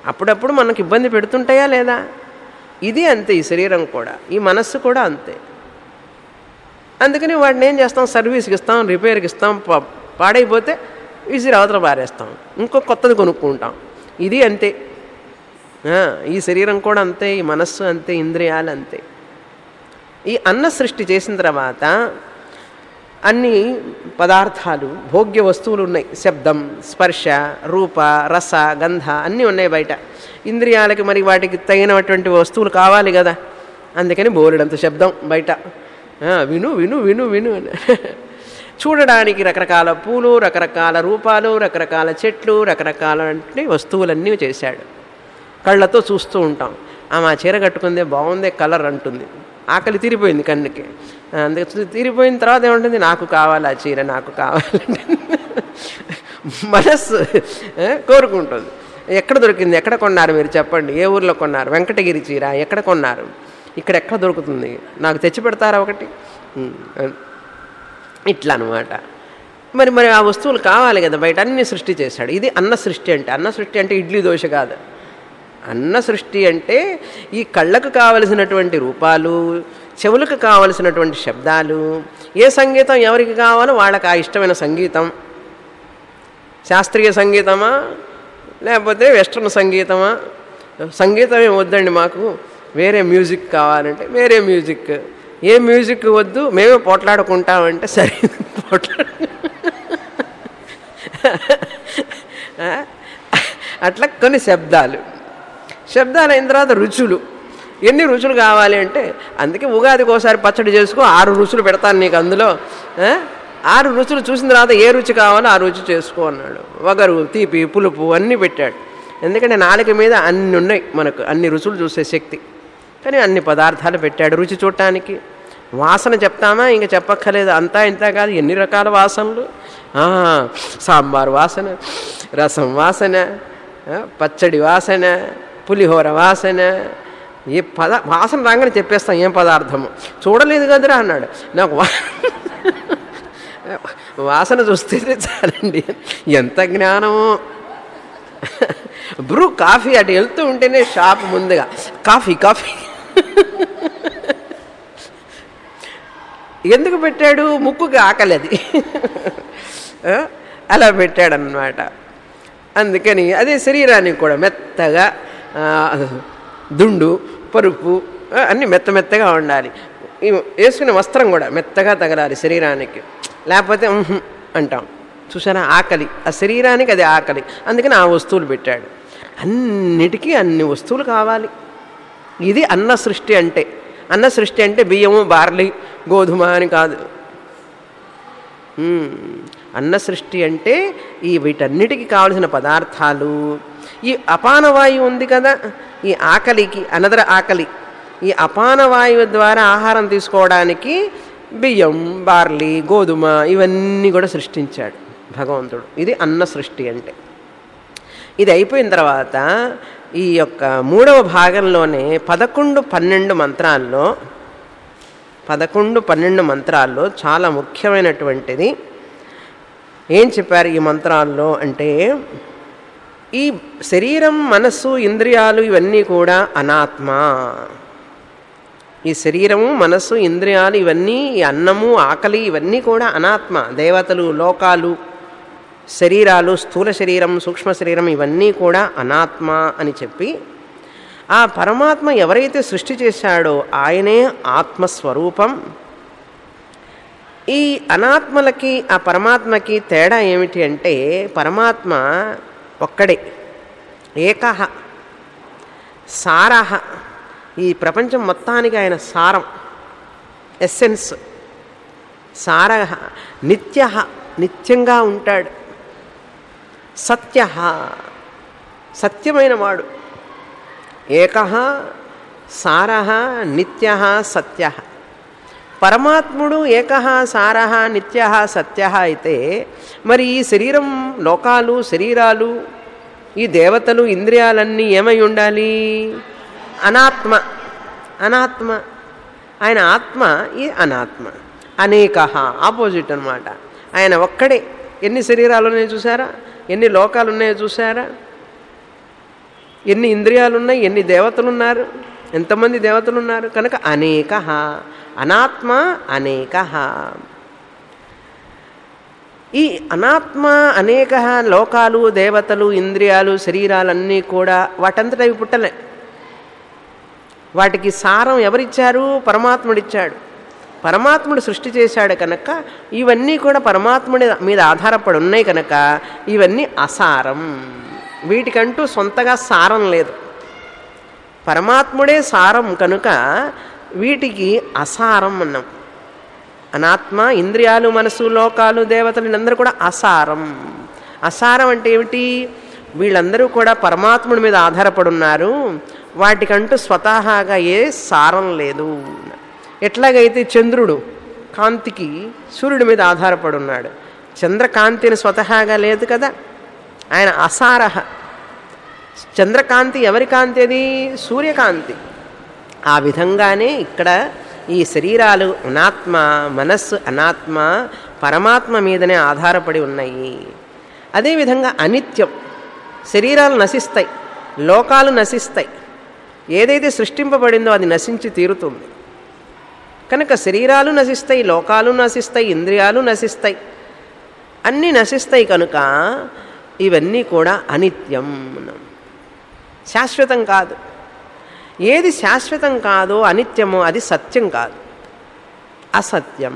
అప్పుడప్పుడు మనకు ఇబ్బంది పెడుతుంటాయా లేదా ఇది అంతే ఈ శరీరం కూడా ఈ మనస్సు కూడా అంతే అందుకని వాటిని ఏం చేస్తాం సర్వీస్కి ఇస్తాం రిపేర్కి ఇస్తాం ప- పాడైపోతే విసిరి అవతల పారేస్తాం ఇంకో కొత్తది కొనుక్కుంటాం ఇది అంతే ఆ, ఈ శరీరం కూడా అంతే ఈ మనస్సు అంతే ఇంద్రియాలు అంతే ఈ అన్న సృష్టి చేసిన తర్వాత అన్ని పదార్థాలు భోగ్య వస్తువులు ఉన్నాయి శబ్దం స్పర్శ రూప రస గంధ అన్నీ ఉన్నాయి బయట ఇంద్రియాలకి మరి వాటికి తగినటువంటి వస్తువులు కావాలి కదా అందుకని బోలెడంత శబ్దం బయట ఆ, విను విను విను విను అని చూడడానికి రకరకాల పూలు రకరకాల రూపాలు రకరకాల చెట్లు రకరకాల వస్తువులన్నీ చేశాడు కళ్ళతో చూస్తూ ఉంటాం ఆమె ఆ చీర కట్టుకుందే బాగుందే కలర్ అంటుంది ఆకలి తీరిపోయింది కన్నుకి అందుకే చూ- తీరిపోయిన తర్వాత ఏముంటుంది నాకు కావాలి ఆ చీర నాకు కావాలంటే మనస్సు ఆ, కోరుకుంటుంది ఎక్కడ దొరికింది ఎక్కడ కొన్నారు మీరు చెప్పండి ఏ ఊర్లో కొన్నారు వెంకటగిరి చీర ఎక్కడ కొన్నారు ఇక్కడ ఎక్కడ దొరుకుతుంది నాకు తెచ్చి పెడతారా ఒకటి ఉమ్, ఇట్లా అనమాట మరి మరి ఆ వస్తువులు కావాలి కదా బయట అన్ని సృష్టి చేశాడు ఇది అన్న సృష్టి అంటే అన్న సృష్టి అంటే ఇడ్లీ దోశ కాదు అన్న సృష్టి అంటే ఈ కళ్ళకు కావలసినటువంటి రూపాలు చెవులకు కావలసినటువంటి శబ్దాలు ఏ సంగీతం ఎవరికి కావాలో వాళ్ళకి ఆ ఇష్టమైన సంగీతం శాస్త్రీయ సంగీతమా లేకపోతే వెస్ట్రన్ సంగీతమా సంగీతమే వద్దండి మాకు వేరే మ్యూజిక్ కావాలంటే వేరే మ్యూజిక్ ఏ మ్యూజిక్ వద్దు మేమే పోట్లాడుకుంటామంటే సరే పోట్లాడు ఆ? అట్లా కొన్ని శబ్దాలు శబ్దాలు అయిన తర్వాత రుచులు ఎన్ని రుచులు కావాలి అంటే అందుకే ఉగాదికి ఒకసారి పచ్చడి చేసుకో ఆరు రుచులు పెడతాను నీకు అందులో ఆ? ఆరు రుచులు చూసిన తర్వాత ఏ రుచి కావాలో ఆ రుచి చేసుకో అన్నాడు వగరు తీపి పులుపు అన్నీ పెట్టాడు ఎందుకంటే నాలుక మీద అన్ని ఉన్నాయి మనకు అన్ని రుచులు చూసే శక్తి కానీ అన్ని పదార్థాలు పెట్టాడు రుచి చూడటానికి వాసన చెప్తామా ఇంకా చెప్పక్కర్లేదు అంతా ఇంత కాదు ఎన్ని రకాల వాసనలు ఆ, సాంబార్ వాసన రసం వాసన ఆ, పచ్చడి వాసన పులిహోర వాసన ఏ పద వాసన రాగానే చెప్పేస్తాం ఏం పదార్థము చూడలేదు కదరా అన్నాడు నాకు వా వాసన చూస్తేనే చాలండి ఎంత జ్ఞానమో బ్రూ కాఫీ అటు వెళ్తూ ఉంటేనే షాప్ ముందుగా కాఫీ కాఫీ ఎందుకు పెట్టాడు ముక్కుకి ఆకలి అది ఆ, అలా పెట్టాడనమాట అందుకని అదే శరీరానికి కూడా మెత్తగా ఆ, దుండు పరుపు ఆ, అన్నీ మెత్త మెత్తగా ఉండాలి ఈ వేసుకునే వస్త్రం కూడా మెత్తగా తగలాలి శరీరానికి లేకపోతే ఉహుం అంటాం చూసారా ఆకలి ఆ శరీరానికి అది ఆకలి అందుకని ఆ వస్తువులు పెట్టాడు అన్నిటికీ అన్ని వస్తువులు కావాలి ఇది అన్న సృష్టి అంటే అన్న సృష్టి అంటే బియ్యము బార్లీ గోధుమ అని కాదు మ్మ్. అన్న సృష్టి అంటే ఈ వీటన్నిటికి కావలసిన పదార్థాలు ఈ అపానవాయువు ఉంది కదా ఈ ఆకలికి అనదర ఆకలి ఈ అపానవాయువు ద్వారా ఆహారం తీసుకోవడానికి బియ్యం బార్లీ గోధుమ ఇవన్నీ కూడా సృష్టించాడు భగవంతుడు ఇది అన్న సృష్టి అంటే ఇది అయిపోయిన తర్వాత ఈ యొక్క మూడవ భాగంలోనే పదకొండు పన్నెండు మంత్రాల్లో పదకొండు పన్నెండు మంత్రాల్లో చాలా ముఖ్యమైనటువంటిది ఏం చెప్పారు ఈ మంత్రాల్లో అంటే ఈ శరీరం మనస్సు ఇంద్రియాలు ఇవన్నీ కూడా అనాత్మ ఈ శరీరము మనస్సు ఇంద్రియాలు ఇవన్నీ ఈ అన్నము ఆకలి ఇవన్నీ కూడా అనాత్మ దేవతలు లోకాలు శరీరాలు స్థూల శరీరం సూక్ష్మ శరీరం ఇవన్నీ కూడా అనాత్మ అని చెప్పి ఆ పరమాత్మ ఎవరైతే సృష్టి చేశాడో ఆయనే ఆత్మస్వరూపం ఈ అనాత్మలకి ఆ పరమాత్మకి తేడా ఏమిటి అంటే పరమాత్మ ఒక్కడే ఏకహ సారహ ఈ ప్రపంచం మొత్తానికి ఆయన సారం ఎస్సెన్స్ సారహ నిత్య నిత్యంగా ఉంటాడు సత్య సత్యమైన వాడు ఏక సార నిత్య సత్య పరమాత్ముడు ఏక సార నిత్య సత్య అయితే మరి ఈ శరీరం లోకాలు శరీరాలు ఈ దేవతలు ఇంద్రియాలన్నీ ఏమై ఉండాలి అనాత్మ అనాత్మ ఆయన ఆత్మ ఈ అనాత్మ అనేక ఆపోజిట్ అనమాట ఆయన ఒక్కడే ఎన్ని శరీరాలు ఉన్నాయో చూసారా ఎన్ని లోకాలు ఉన్నాయో చూసారా ఎన్ని ఇంద్రియాలు ఉన్నాయి ఎన్ని దేవతలు ఉన్నారు ఎంతమంది దేవతలు ఉన్నారు కనుక అనేక అనాత్మ అనేక ఈ అనాత్మ అనేక లోకాలు దేవతలు ఇంద్రియాలు శరీరాలన్నీ కూడా వాటంతట అవి పుట్టలే వాటికి సారం ఎవరిచ్చారు పరమాత్ముడిచ్చాడు పరమాత్ముడు సృష్టి చేశాడు కనుక ఇవన్నీ కూడా పరమాత్ముడి మీద ఆధారపడి ఉన్నాయి కనుక ఇవన్నీ అసారం వీటికంటూ సొంతగా సారం లేదు పరమాత్ముడే సారం కనుక వీటికి అసారం అన్నాం అనాత్మ ఇంద్రియాలు మనసు లోకాలు దేవతలు వీళ్ళందరూ కూడా అసారం అసారం అంటే ఏమిటి వీళ్ళందరూ కూడా పరమాత్ముడి మీద ఆధారపడి ఉన్నారు వాటికంటూ స్వతహాగా ఏ సారం లేదు ఎట్లాగైతే చంద్రుడు కాంతికి సూర్యుడి మీద ఆధారపడి ఉన్నాడు చంద్రకాంతిని స్వతహాగా లేదు కదా ఆయన అసారహ చంద్రకాంతి ఎవరి కాంతి అది సూర్యకాంతి ఆ విధంగానే ఇక్కడ ఈ శరీరాలు అనాత్మ మనస్సు అనాత్మ పరమాత్మ మీదనే ఆధారపడి ఉన్నాయి అదేవిధంగా అనిత్యం శరీరాలు నశిస్తాయి లోకాలు నశిస్తాయి ఏదైతే సృష్టింపబడిందో అది నశించి తీరుతుంది కనుక శరీరాలు నశిస్తాయి లోకాలు నశిస్తాయి ఇంద్రియాలు నశిస్తాయి అన్నీ నశిస్తాయి కనుక ఇవన్నీ కూడా అనిత్యం శాశ్వతం కాదు ఏది శాశ్వతం కాదో అనిత్యమో అది సత్యం కాదు అసత్యం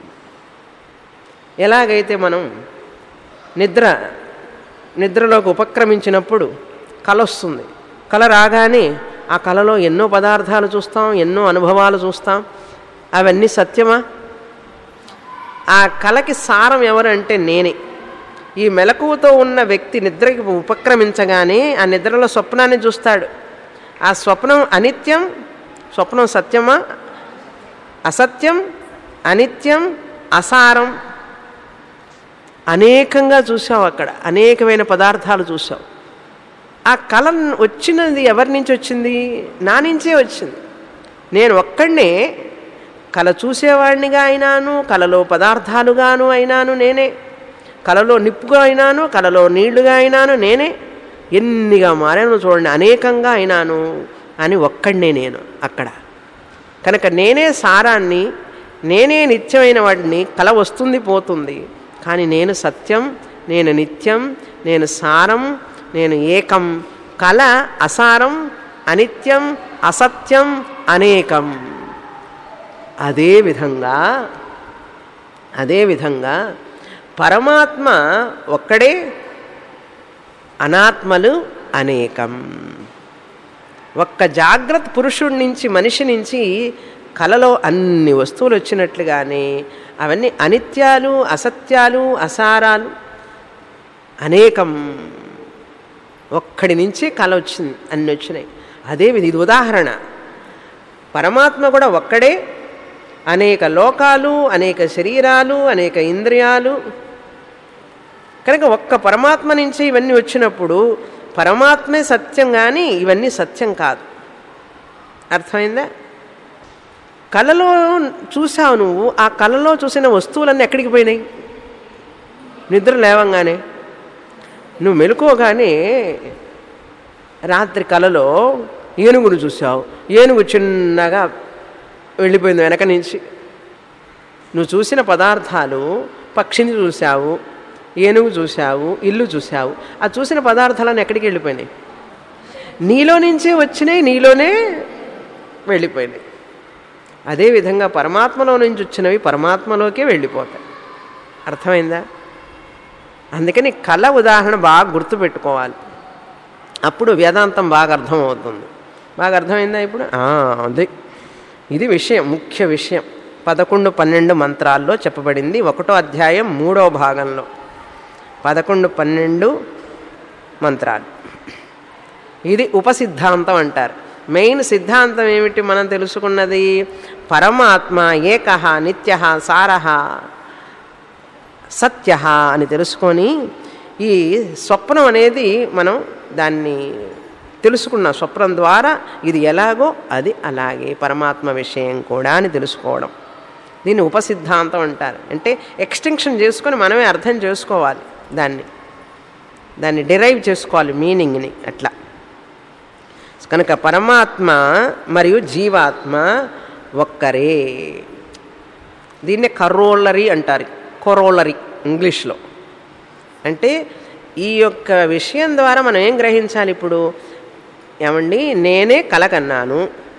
ఎలాగైతే మనం నిద్ర నిద్రలోకి ఉపక్రమించినప్పుడు కల వస్తుంది కల రాగానే ఆ కళలో ఎన్నో పదార్థాలు చూస్తాం ఎన్నో అనుభవాలు చూస్తాం అవన్నీ సత్యమా ఆ కళకి సారం ఎవరంటే నేనే ఈ మెలకువతో ఉన్న వ్యక్తి నిద్రకి ఉపక్రమించగానే ఆ నిద్రలో స్వప్నాన్ని చూస్తాడు ఆ స్వప్నం అనిత్యం స్వప్నం సత్యమా అసత్యం అనిత్యం అసారం అనేకంగా చూసావు అక్కడ అనేకమైన పదార్థాలు చూసావు ఆ కళ వచ్చినది ఎవరి నుంచి వచ్చింది నా నుంచే వచ్చింది నేను ఒక్కడనే కళ చూసేవాడినిగా అయినాను కళలో పదార్థాలుగాను అయినాను నేనే కళలో నిప్పుగా అయినాను కళలో నీళ్లుగా అయినాను నేనే ఎన్నిగా మారాను చూడండి అనేకంగా అయినాను అని ఒక్కడనే నేను అక్కడ కనుక నేనే సారాన్ని నేనే నిత్యమైన వాటిని కళ వస్తుంది పోతుంది కానీ నేను సత్యం నేను నిత్యం నేను సారం నేను ఏకం కళ అసారం అనిత్యం అసత్యం అనేకం అదేవిధంగా అదేవిధంగా పరమాత్మ ఒక్కడే అనాత్మలు అనేకం ఒక్క జాగ్రత్త పురుషుడి నుంచి మనిషి నుంచి కలలో అన్ని వస్తువులు వచ్చినట్లుగానే అవన్నీ అనిత్యాలు అసత్యాలు అసారాలు అనేకం ఒక్కడి నుంచే కళ వచ్చింది అన్ని వచ్చినాయి అదే ఇది ఉదాహరణ పరమాత్మ కూడా ఒక్కడే అనేక లోకాలు అనేక శరీరాలు అనేక ఇంద్రియాలు కనుక ఒక్క పరమాత్మ నుంచి ఇవన్నీ వచ్చినప్పుడు పరమాత్మే సత్యం కానీ ఇవన్నీ సత్యం కాదు అర్థమైందా కళలో చూసావు నువ్వు ఆ కళలో చూసిన వస్తువులన్నీ ఎక్కడికి పోయినాయి నిద్ర లేవంగానే నువ్వు మెలుకోగానే రాత్రి కళలో ఏనుగును చూసావు ఏనుగు చిన్నగా వెళ్ళిపోయింది వెనక నుంచి నువ్వు చూసిన పదార్థాలు పక్షిని చూసావు ఏనుగు చూసావు ఇల్లు చూసావు ఆ చూసిన పదార్థాలను ఎక్కడికి వెళ్ళిపోయినాయి నీలో నుంచే వచ్చినాయి నీలోనే వెళ్ళిపోయినాయి అదేవిధంగా పరమాత్మలో నుంచి వచ్చినవి పరమాత్మలోకే వెళ్ళిపోతాయి అర్థమైందా అందుకని కళ ఉదాహరణ బాగా గుర్తుపెట్టుకోవాలి అప్పుడు వేదాంతం బాగా అర్థమవుతుంది బాగా అర్థమైందా ఇప్పుడు అది ఇది విషయం ముఖ్య విషయం పదకొండు పన్నెండు మంత్రాల్లో చెప్పబడింది ఒకటో అధ్యాయం మూడో భాగంలో పదకొండు పన్నెండు మంత్రాలు ఇది ఉపసిద్ధాంతం అంటారు మెయిన్ సిద్ధాంతం ఏమిటి మనం తెలుసుకున్నది పరమాత్మ ఏక నిత్య సారహ సత్య అని తెలుసుకొని ఈ స్వప్నం అనేది మనం దాన్ని తెలుసుకున్న స్వప్నం ద్వారా ఇది ఎలాగో అది అలాగే పరమాత్మ విషయం కూడా అని తెలుసుకోవడం దీన్ని ఉపసిద్ధాంతం అంటారు అంటే ఎక్స్టెన్షన్ చేసుకొని మనమే అర్థం చేసుకోవాలి దాన్ని దాన్ని డిరైవ్ చేసుకోవాలి మీనింగ్ని అట్లా కనుక పరమాత్మ మరియు జీవాత్మ ఒక్కరే దీన్నే కరోలరీ అంటారు కొరోలరీ ఇంగ్లీష్లో అంటే ఈ యొక్క విషయం ద్వారా మనం ఏం గ్రహించాలి ఇప్పుడు ఏమండి నేనే కల కన్నాను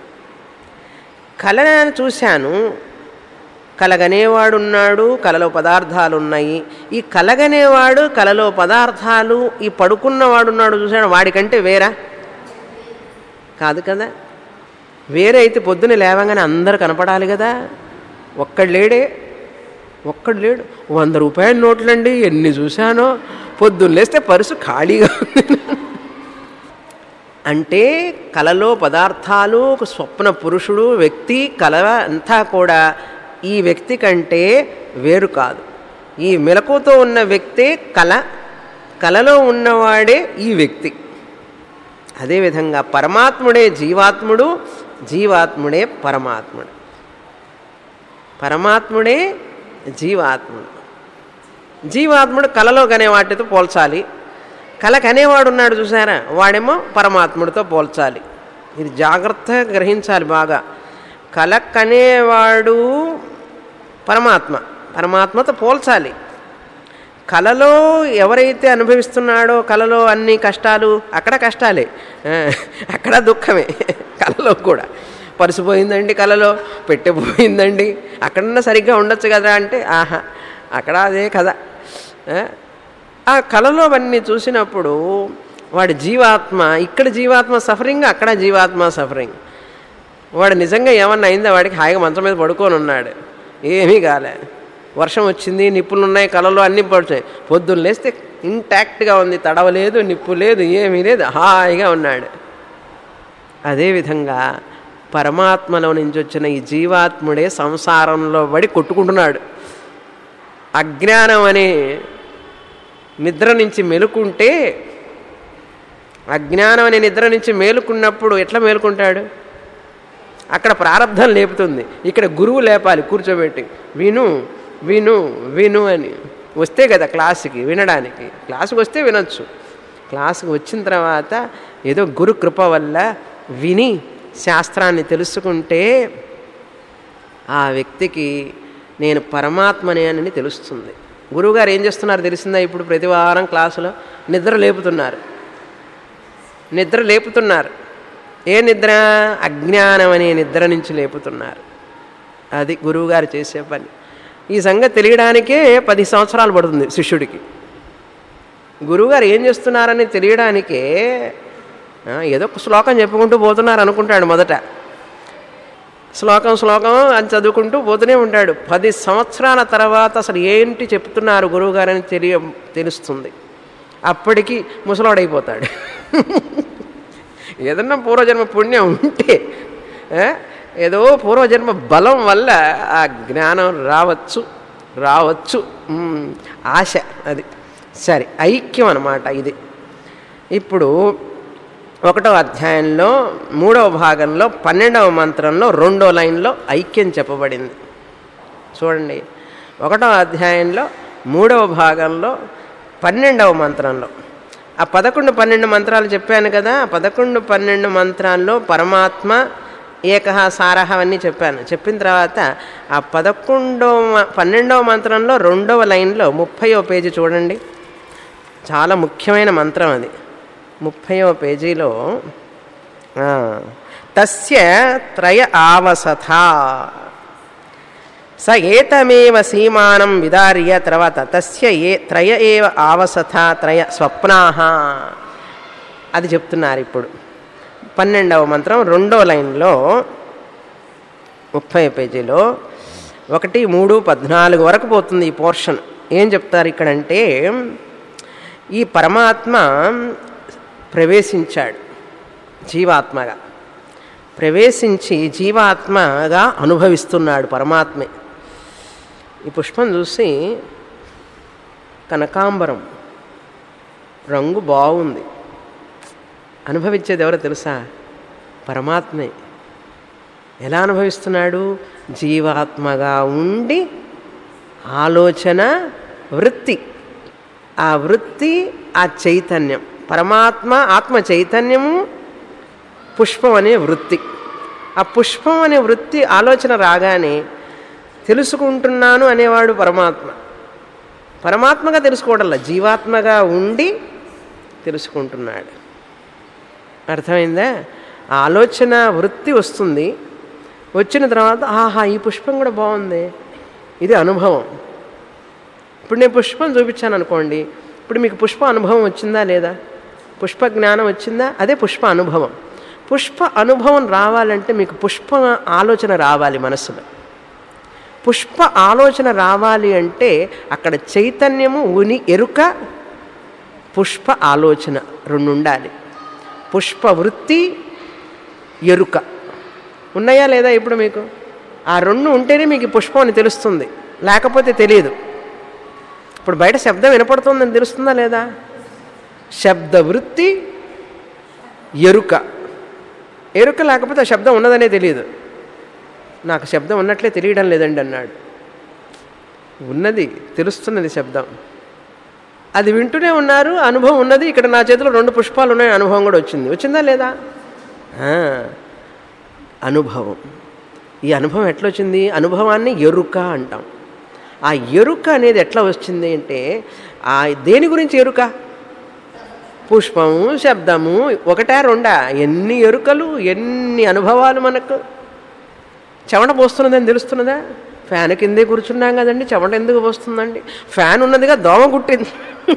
కళను చూశాను కలగనేవాడు ఉన్నాడు కలలో పదార్థాలు ఉన్నాయి ఈ కలగనేవాడు కలలో పదార్థాలు ఈ పడుకున్నవాడు ఉన్నాడు చూశాడు వాడికంటే వేరా కాదు కదా వేరే అయితే పొద్దున లేవగానే అందరు కనపడాలి కదా ఒక్కడు లేడే ఒక్కడు లేడు వంద రూపాయల నోట్లండి ఎన్ని చూశానో పొద్దున్న లేస్తే పరుసు ఖాళీగా ఉంది అంటే కలలో పదార్థాలు ఒక స్వప్న పురుషుడు వ్యక్తి కల అంతా కూడా ఈ వ్యక్తి కంటే వేరు కాదు ఈ మెలకుతో ఉన్న వ్యక్తే కళ కలలో ఉన్నవాడే ఈ వ్యక్తి అదేవిధంగా పరమాత్ముడే జీవాత్ముడు జీవాత్ముడే పరమాత్ముడు పరమాత్ముడే జీవాత్ముడు జీవాత్ముడు కలలో కనే వాటితో పోల్చాలి కల కనేవాడు ఉన్నాడు చూసారా వాడేమో పరమాత్ముడితో పోల్చాలి ఇది జాగ్రత్తగా గ్రహించాలి బాగా కల కనేవాడు పరమాత్మ పరమాత్మతో పోల్చాలి కలలో ఎవరైతే అనుభవిస్తున్నాడో కలలో అన్ని కష్టాలు అక్కడ కష్టాలే ఆ, అక్కడ దుఃఖమే కలలో కూడా పరుసు పోయిందండి కలలో పెట్టెపోయిందండి అక్కడన్నా సరిగ్గా ఉండొచ్చు కదా అంటే ఆహా అక్కడ అదే కదా ఆ, ఆ కళలో అవన్నీ చూసినప్పుడు వాడి జీవాత్మ ఇక్కడ జీవాత్మ సఫరింగ్ అక్కడ జీవాత్మ సఫరింగ్ వాడు నిజంగా ఏమన్నా అయిందా వాడికి హాయిగా మంచం మీద పడుకొని ఉన్నాడు ఏమీ కాలే వర్షం వచ్చింది నిప్పులు ఉన్నాయి కళలో అన్నీ పడుతున్నాయి పొద్దున్న లేస్తే ఇంటాక్ట్గా ఉంది తడవలేదు నిప్పు లేదు ఏమీ లేదు హాయిగా ఉన్నాడు అదేవిధంగా పరమాత్మలో నుంచి వచ్చిన ఈ జీవాత్ముడే సంసారంలో పడి కొట్టుకుంటున్నాడు అజ్ఞానం అనే నిద్ర నుంచి మెలుకుంటే అజ్ఞానం అనే నిద్ర నుంచి మేలుకున్నప్పుడు ఎట్లా మేలుకుంటాడు అక్కడ ప్రారంధం లేపుతుంది ఇక్కడ గురువు లేపాలి కూర్చోబెట్టి విను విను విను అని వస్తే కదా క్లాసుకి వినడానికి క్లాసుకి వస్తే వినొచ్చు క్లాసుకి వచ్చిన తర్వాత ఏదో గురు కృప వల్ల విని శాస్త్రాన్ని తెలుసుకుంటే ఆ వ్యక్తికి నేను పరమాత్మనే అని తెలుస్తుంది గురువుగారు ఏం చేస్తున్నారు తెలిసిందా ఇప్పుడు ప్రతి వారం క్లాసులో నిద్ర లేపుతున్నారు నిద్ర లేపుతున్నారు ఏ నిద్ర అజ్ఞానం అనే నిద్ర నుంచి లేపుతున్నారు అది గురువుగారు చేసే పని ఈ సంగతి తెలియడానికే పది సంవత్సరాలు పడుతుంది శిష్యుడికి గురువుగారు ఏం చేస్తున్నారని తెలియడానికే ఆ, ఏదో ఒక శ్లోకం చెప్పుకుంటూ పోతున్నారు అనుకుంటాడు మొదట శ్లోకం శ్లోకం అని చదువుకుంటూ పోతూనే ఉంటాడు పది సంవత్సరాల తర్వాత అసలు ఏంటి చెప్తున్నారు గురువుగారని తెలియ తెలుస్తుంది అప్పటికి ముసలోడైపోతాడు ఏదన్నా పూర్వజన్మ పుణ్యం ఉంటే ఆ, ఏదో పూర్వజన్మ బలం వల్ల ఆ జ్ఞానం రావచ్చు రావచ్చు ఉమ్, ఆశ అది సరే ఐక్యం అన్నమాట ఇది ఇప్పుడు ఒకటో అధ్యాయంలో మూడవ భాగంలో పన్నెండవ మంత్రంలో రెండో లైన్లో ఐక్యం చెప్పబడింది చూడండి ఒకటో అధ్యాయంలో మూడవ భాగంలో పన్నెండవ మంత్రంలో ఆ పదకొండు పన్నెండు మంత్రాలు చెప్పాను కదా ఆ పదకొండు పన్నెండు మంత్రాల్లో పరమాత్మ ఏకహ సారహ అన్నీ చెప్పాను చెప్పిన తర్వాత ఆ పదకొండవ మ- పన్నెండవ మంత్రంలో రెండవ లైన్లో ముప్పయో పేజీ చూడండి చాలా ముఖ్యమైన మంత్రం అది ముప్పయో పేజీలో ఆ, తస్య త్రయ ఆవసథ స ఏతమేవ సీమానం విదార్య తర్వాత తస్య ఏ త్రయ ఏవ ఆవసథ త్రయ స్వప్నాహ అది చెప్తున్నారు ఇప్పుడు పన్నెండవ మంత్రం రెండో లైన్లో ముప్పై పేజీలో ఒకటి మూడు పద్నాలుగు వరకు పోతుంది ఈ పోర్షన్ ఏం చెప్తారు ఇక్కడంటే ఈ పరమాత్మ ప్రవేశించాడు జీవాత్మగా ప్రవేశించి జీవాత్మగా అనుభవిస్తున్నాడు పరమాత్మే ఈ పుష్పం చూసి కనకాంబరం రంగు బాగుంది అనుభవించేది ఎవరో తెలుసా పరమాత్మే ఎలా అనుభవిస్తున్నాడు జీవాత్మగా ఉండి ఆలోచన వృత్తి ఆ వృత్తి ఆ చైతన్యం పరమాత్మ ఆత్మ చైతన్యము పుష్పం అనే వృత్తి ఆ పుష్పం అనే వృత్తి ఆలోచన రాగానే తెలుసుకుంటున్నాను అనేవాడు పరమాత్మ పరమాత్మగా తెలుసుకోవడంలా జీవాత్మగా ఉండి తెలుసుకుంటున్నాడు అర్థమైందా ఆ ఆలోచన వృత్తి వస్తుంది వచ్చిన తర్వాత ఆహా ఈ పుష్పం కూడా బాగుంది ఇది అనుభవం ఇప్పుడు నేను పుష్పం చూపించాను అనుకోండి ఇప్పుడు మీకు పుష్ప అనుభవం వచ్చిందా లేదా పుష్ప జ్ఞానం వచ్చిందా అదే పుష్ప అనుభవం పుష్ప అనుభవం రావాలంటే మీకు పుష్ప ఆలోచన రావాలి మనసులో పుష్ప ఆలోచన రావాలి అంటే అక్కడ చైతన్యము ఉని ఎరుక పుష్ప ఆలోచన రెండు ఉండాలి పుష్ప వృత్తి ఎరుక ఉన్నాయా లేదా ఇప్పుడు మీకు ఆ రెండు ఉంటేనే మీకు పుష్పం అని తెలుస్తుంది లేకపోతే తెలియదు ఇప్పుడు బయట శబ్దం వినపడుతుందని తెలుస్తుందా లేదా శబ్ద వృత్తి ఎరుక ఎరుక లేకపోతే ఆ శబ్దం ఉన్నదనే తెలియదు నాకు శబ్దం ఉన్నట్లే తెలియడం లేదండి అన్నాడు ఉన్నది తెలుస్తున్నది శబ్దం అది వింటూనే ఉన్నారు అనుభవం ఉన్నది ఇక్కడ నా చేతిలో రెండు పుష్పాలు ఉన్నాయి అనుభవం కూడా వచ్చింది వచ్చిందా లేదా ఆ, అనుభవం ఈ అనుభవం ఎట్లా వచ్చింది అనుభవాన్ని ఎరుక అంటాం ఆ ఎరుక అనేది ఎట్లా వచ్చింది అంటే ఆ దేని గురించి ఎరుక పుష్పము శబ్దము ఒకటా రెండా ఎన్ని ఎరుకలు ఎన్ని అనుభవాలు మనకు చెమట పోస్తున్నదని తెలుస్తున్నదా ఫ్యాన్ కిందే కూర్చున్నాం కదండి చెమట ఎందుకు పోస్తుందండి ఫ్యాన్ ఉన్నదిగా దోమ కుట్టింది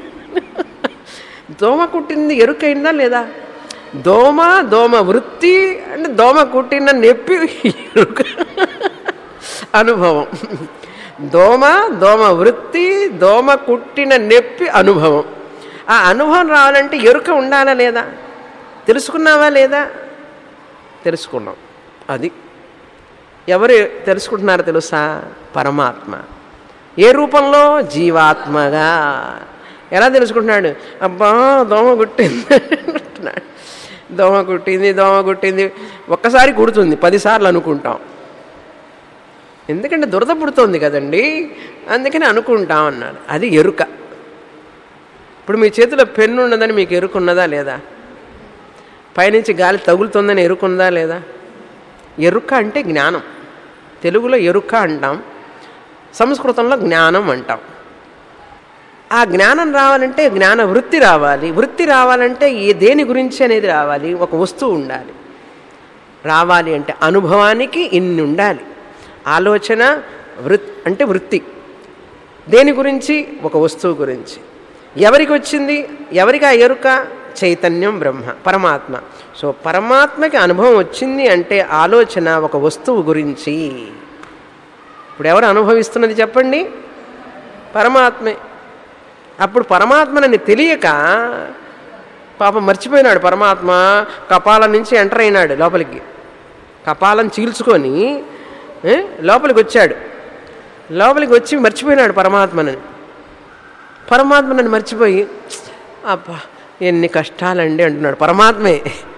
దోమ కుట్టింది ఎరుకైందా లేదా దోమ దోమ వృత్తి అంటే దోమ కుట్టిన నొప్పి ఎరుక అనుభవం దోమ దోమ వృత్తి దోమ కుట్టిన నొప్పి అనుభవం ఆ అనుభవం రావాలంటే ఎరుక ఉండాలా లేదా తెలుసుకున్నావా లేదా తెలుసుకున్నాం అది ఎవరు తెలుసుకుంటున్నారో తెలుసా పరమాత్మ ఏ రూపంలో జీవాత్మగా ఎలా తెలుసుకుంటున్నాడు అబ్బా దోమ కుట్టింది అంటున్నాడు దోమ కుట్టింది దోమ కుట్టింది ఒక్కసారి కుడుతుంది పదిసార్లు అనుకుంటాం ఎందుకంటే దురద పుడుతోంది కదండి అందుకని అనుకుంటాం అన్నాడు అది ఎరుక ఇప్పుడు మీ చేతిలో పెన్ను ఉన్నదని మీకు ఎరుకున్నదా లేదా పైనుంచి గాలి తగులుతుందని ఎరుకుందా లేదా ఎరుక అంటే జ్ఞానం తెలుగులో ఎరుక అంటాం సంస్కృతంలో జ్ఞానం అంటాం ఆ జ్ఞానం రావాలంటే జ్ఞాన వృత్తి రావాలి వృత్తి రావాలంటే ఏ దేని గురించి అనేది రావాలి ఒక వస్తువు ఉండాలి రావాలి అంటే అనుభవానికి ఇన్ని ఉండాలి ఆలోచన వృత్ అంటే వృత్తి దేని గురించి ఒక వస్తువు గురించి ఎవరికి వచ్చింది ఎవరికి ఆ ఎరుక చైతన్యం బ్రహ్మ పరమాత్మ సో పరమాత్మకి అనుభవం వచ్చింది అంటే ఆలోచన ఒక వస్తువు గురించి ఇప్పుడు ఎవరు అనుభవిస్తున్నది చెప్పండి పరమాత్మే అప్పుడు పరమాత్మనని తెలియక పాపం మర్చిపోయినాడు పరమాత్మ కపాలం నుంచి ఎంటర్ అయినాడు లోపలికి కపాలం చీల్చుకొని ఏ, లోపలికి వచ్చాడు లోపలికి వచ్చి మర్చిపోయినాడు పరమాత్మనని పరమాత్మనని మర్చిపోయి అబ్బా ఎన్ని కష్టాలండి అంటున్నాడు పరమాత్మే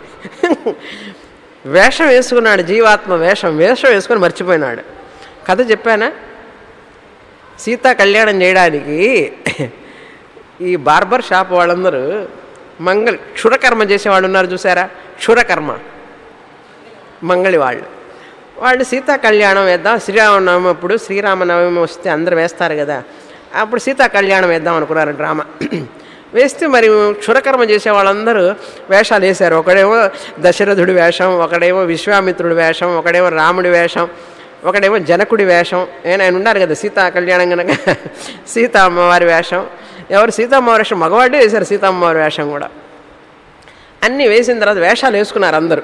వేషం వేసుకున్నాడు జీవాత్మ వేషం వేషం వేసుకొని మర్చిపోయినాడు కథ చెప్పానా సీతా కళ్యాణం చేయడానికి ఈ బార్బర్ షాప్ వాళ్ళందరూ మంగళ క్షురకర్మ చేసేవాళ్ళు ఉన్నారు చూసారా క్షురకర్మ మంగళి వాళ్ళు వాళ్ళు సీతా కళ్యాణం వేద్దాం శ్రీరామనవమి అప్పుడు శ్రీరామనవమి వస్తే అందరు వేస్తారు కదా అప్పుడు సీతా కళ్యాణం వేద్దాం అనుకున్నారు డ్రామా వేస్తే మరి క్షురకర్మ చేసే వాళ్ళందరూ వేషాలు వేశారు ఒకడేమో దశరథుడి వేషం ఒకడేమో విశ్వామిత్రుడి వేషం ఒకడేమో రాముడి వేషం ఒకడేమో జనకుడి వేషం ఏనా ఆయన ఉన్నారు కదా సీతా కళ్యాణం కనుక సీతా అమ్మవారి వేషం ఎవరు సీతమ్మవారి వేషం మగవాడే వేశారు సీతమ్మవారి వేషం కూడా అన్నీ వేసిన తర్వాత వేషాలు వేసుకున్నారు అందరూ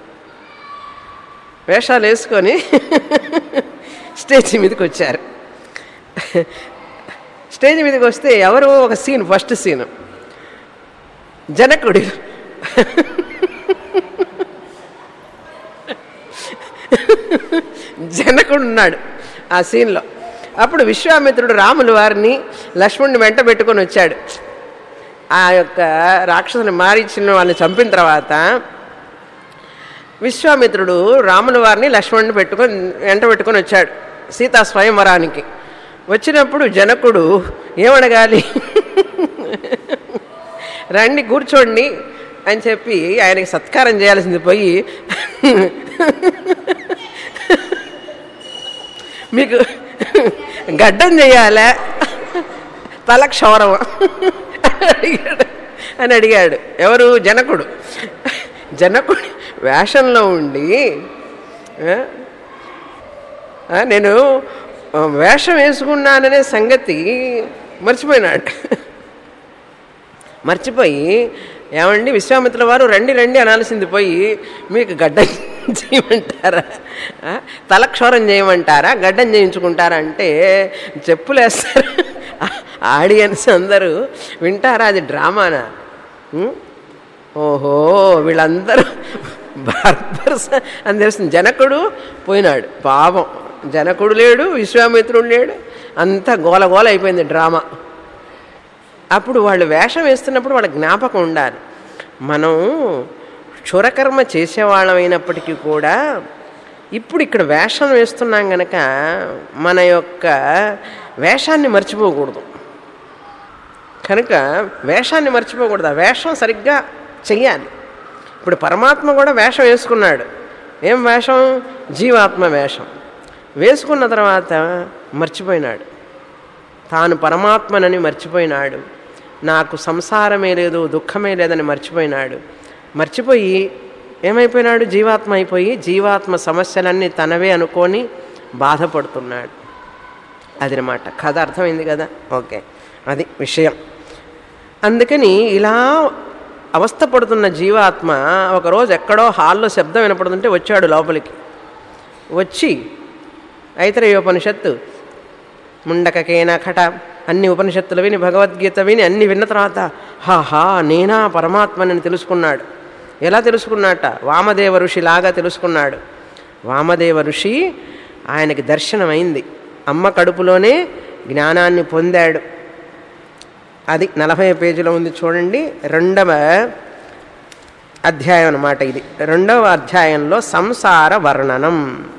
వేషాలు వేసుకొని స్టేజ్ మీదకి వచ్చారు స్టేజ్ మీదకి వస్తే ఎవరు ఒక సీన్ ఫస్ట్ సీన్ జనకుడి జనకుడు ఉన్నాడు ఆ సీన్లో అప్పుడు విశ్వామిత్రుడు రాములు వారిని లక్ష్మణుని వెంట పెట్టుకొని వచ్చాడు ఆ యొక్క రాక్షసుని మారిచిన వాళ్ళని చంపిన తర్వాత విశ్వామిత్రుడు రాముల వారిని లక్ష్మణుని పెట్టుకొని వెంట పెట్టుకొని వచ్చాడు సీతా స్వయంవరానికి వచ్చినప్పుడు జనకుడు ఏమడగాలి రండి కూర్చోండి అని చెప్పి ఆయనకి సత్కారం చేయాల్సింది పోయి మీకు గడ్డం చేయాలా తల క్షౌరం అడిగాడు అని అడిగాడు ఎవరు జనకుడు జనకుడు వేషంలో ఉండి ఆ, ఆ, నేను ఆ, వేషం వేసుకున్నాననే సంగతి మర్చిపోయినాడు మర్చిపోయి ఏమండి విశ్వామిత్రుల వారు రండి రండి అనాల్సింది పోయి మీకు గడ్డం చేయమంటారా ఆ? తలక్షోరం చేయమంటారా గడ్డం చేయించుకుంటారా అంటే చెప్పులేస్తారు ఆడియన్స్ అందరూ వింటారా అది డ్రామానా ఉం? ఓహో వీళ్ళందరూ బార్బర్స్ అని తెలుస్తుంది జనకుడు పోయినాడు పాపం జనకుడు లేడు విశ్వామిత్రుడు లేడు అంతా గోల గోల అయిపోయింది డ్రామా అప్పుడు వాళ్ళు వేషం వేస్తున్నప్పుడు వాళ్ళ జ్ఞాపకం ఉండాలి మనం క్షురకర్మ చేసేవాళ్ళమైనప్పటికీ కూడా ఇప్పుడు ఇక్కడ వేషం వేస్తున్నాం గనక మన యొక్క వేషాన్ని మర్చిపోకూడదు కనుక వేషాన్ని మర్చిపోకూడదు ఆ వేషం సరిగ్గా చెయ్యాలి ఇప్పుడు పరమాత్మ కూడా వేషం వేసుకున్నాడు ఏం వేషం జీవాత్మ వేషం వేసుకున్న తర్వాత మర్చిపోయినాడు తాను పరమాత్మనని మర్చిపోయినాడు నాకు సంసారమే లేదు దుఃఖమే లేదని మర్చిపోయినాడు మర్చిపోయి ఏమైపోయినాడు జీవాత్మ అయిపోయి జీవాత్మ సమస్యలన్నీ తనవే అనుకొని బాధపడుతున్నాడు అదనమాట కథ అర్థమైంది కదా ఓకే అది విషయం అందుకని ఇలా అవస్థపడుతున్న జీవాత్మ ఒకరోజు ఎక్కడో హాల్లో శబ్దం వినపడుతుంటే వచ్చాడు లోపలికి వచ్చి ఐతరేయోపనిషత్తు ముండకకేన కట అన్ని ఉపనిషత్తులు విని భగవద్గీత విని అన్ని విన్న తర్వాత హాహా నేనా పరమాత్మని తెలుసుకున్నాడు ఎలా తెలుసుకున్నట్ట వామదేవ ఋషిలాగా తెలుసుకున్నాడు వామదేవ ఋషి ఆయనకి దర్శనమైంది అమ్మ కడుపులోనే జ్ఞానాన్ని పొందాడు అది నలభై పేజీలో ఉంది చూడండి రెండవ అధ్యాయం అన్నమాట ఇది రెండవ అధ్యాయంలో సంసార వర్ణనం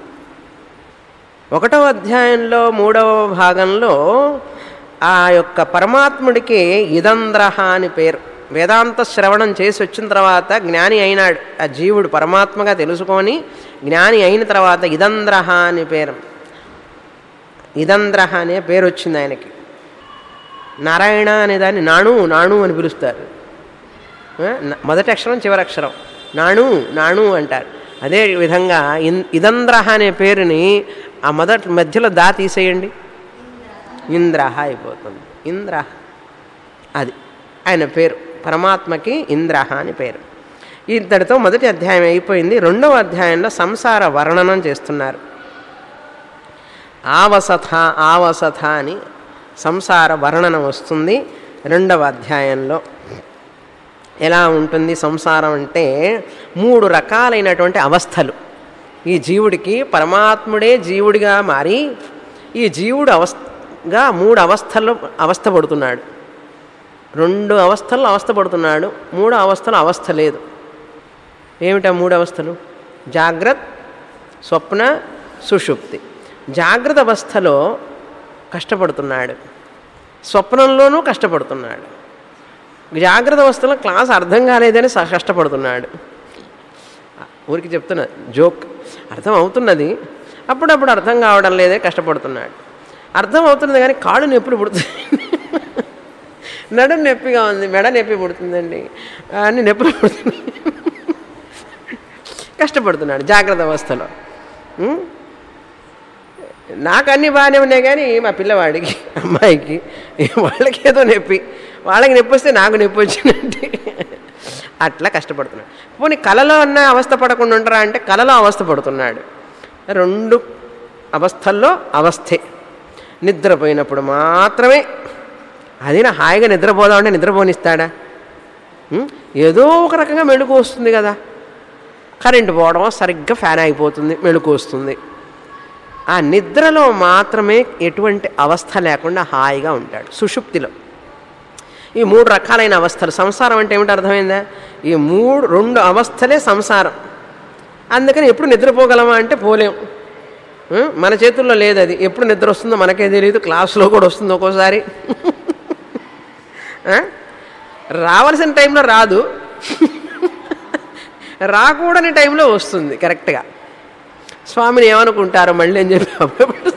ఒకటవ అధ్యాయంలో మూడవ భాగంలో ఆ యొక్క పరమాత్ముడికి ఇదంద్రహ అని పేరు వేదాంత శ్రవణం చేసి వచ్చిన తర్వాత జ్ఞాని అయినాడు ఆ జీవుడు పరమాత్మగా తెలుసుకొని జ్ఞాని అయిన తర్వాత ఇదంద్రహ అని పేరు ఇదంద్రహ అనే పేరు వచ్చింది ఆయనకి నారాయణ అనే దాన్ని నాణు నాణు అని పిలుస్తారు ఆ, న- మొదటి అక్షరం చివరి అక్షరం నాణు నాణు అంటారు అదే విధంగా ఇన్ ఇదంద్రహ అనే పేరుని ఆ మొదటి మధ్యలో దా తీసేయండి ఇంద్రహ అయిపోతుంది ఇంద్ర అది ఆయన పేరు పరమాత్మకి ఇంద్రహ అని పేరు ఇంతటితో మొదటి అధ్యాయం అయిపోయింది రెండవ అధ్యాయంలో సంసార వర్ణనం చేస్తున్నారు ఆవసథ ఆవసథ అని సంసార వర్ణనం వస్తుంది రెండవ అధ్యాయంలో ఎలా ఉంటుంది సంసారం అంటే మూడు రకాలైనటువంటి అవస్థలు ఈ జీవుడికి పరమాత్ముడే జీవుడిగా మారి ఈ జీవుడు అవస్థగా మూడు అవస్థల్లో అవస్థ పడుతున్నాడు రెండు అవస్థల్లో అవస్థ పడుతున్నాడు మూడు అవస్థలు అవస్థ లేదు ఏమిటా మూడు అవస్థలు జాగ్రత్త స్వప్న సుషుప్తి జాగ్రత్త అవస్థలో కష్టపడుతున్నాడు స్వప్నంలోనూ కష్టపడుతున్నాడు జాగ్రత్త అవస్థలో క్లాస్ అర్థం కాలేదని స- కష్టపడుతున్నాడు ఊరికి చెప్తున్నా జోక్ అర్థం అవుతున్నది అప్పుడప్పుడు అర్థం కావడం లేదే కష్టపడుతున్నాడు అర్థం అవుతున్నది కానీ కాళ్ళు నొప్పులు పుడుతుంది నడుము నొప్పిగా ఉంది మెడ నొప్పి పుడుతుందండి అన్ని నొప్పులు పుడుతున్నాయి కష్టపడుతున్నాడు జాగ్రత్త అవస్థలో ఉం? నాకు అన్నీ బాగానే ఉన్నాయి కానీ మా పిల్లవాడికి అమ్మాయికి వాళ్ళకి ఏదో నొప్పి వాళ్ళకి నొప్పి వస్తే నాకు నొప్పి వచ్చినట్టు అట్లా కష్టపడుతున్నాడు పోనీ కలలో ఉన్న అవస్థ పడకుండా ఉంటారా అంటే కలలో అవస్థ పడుతున్నాడు రెండు అవస్థల్లో అవస్థే నిద్రపోయినప్పుడు మాత్రమే అది నా హాయిగా నిద్రపోదామంటే నిద్రపోనిస్తాడా ఉం? ఏదో ఒక రకంగా మెళుకు వస్తుంది కదా కరెంటు పోవడం సరిగ్గా ఫ్యాన్ అయిపోతుంది మెళుకు వస్తుంది ఆ నిద్రలో మాత్రమే ఎటువంటి అవస్థ లేకుండా హాయిగా ఉంటాడు సుషుప్తిలో ఈ మూడు రకాలైన అవస్థలు సంసారం అంటే ఏమిటి అర్థమైందా ఈ మూడు రెండు అవస్థలే సంసారం అందుకని ఎప్పుడు నిద్రపోగలమా అంటే పోలేం ఉం? మన చేతుల్లో లేదు అది ఎప్పుడు నిద్ర వస్తుందో మనకే తెలియదు క్లాసులో కూడా వస్తుంది ఒక్కోసారి ఆ? రావాల్సిన టైంలో రాదు రాకూడని టైంలో వస్తుంది కరెక్ట్గా స్వామిని ఏమనుకుంటారో మళ్ళీ అని చెప్పి అప్పుడప్పుడు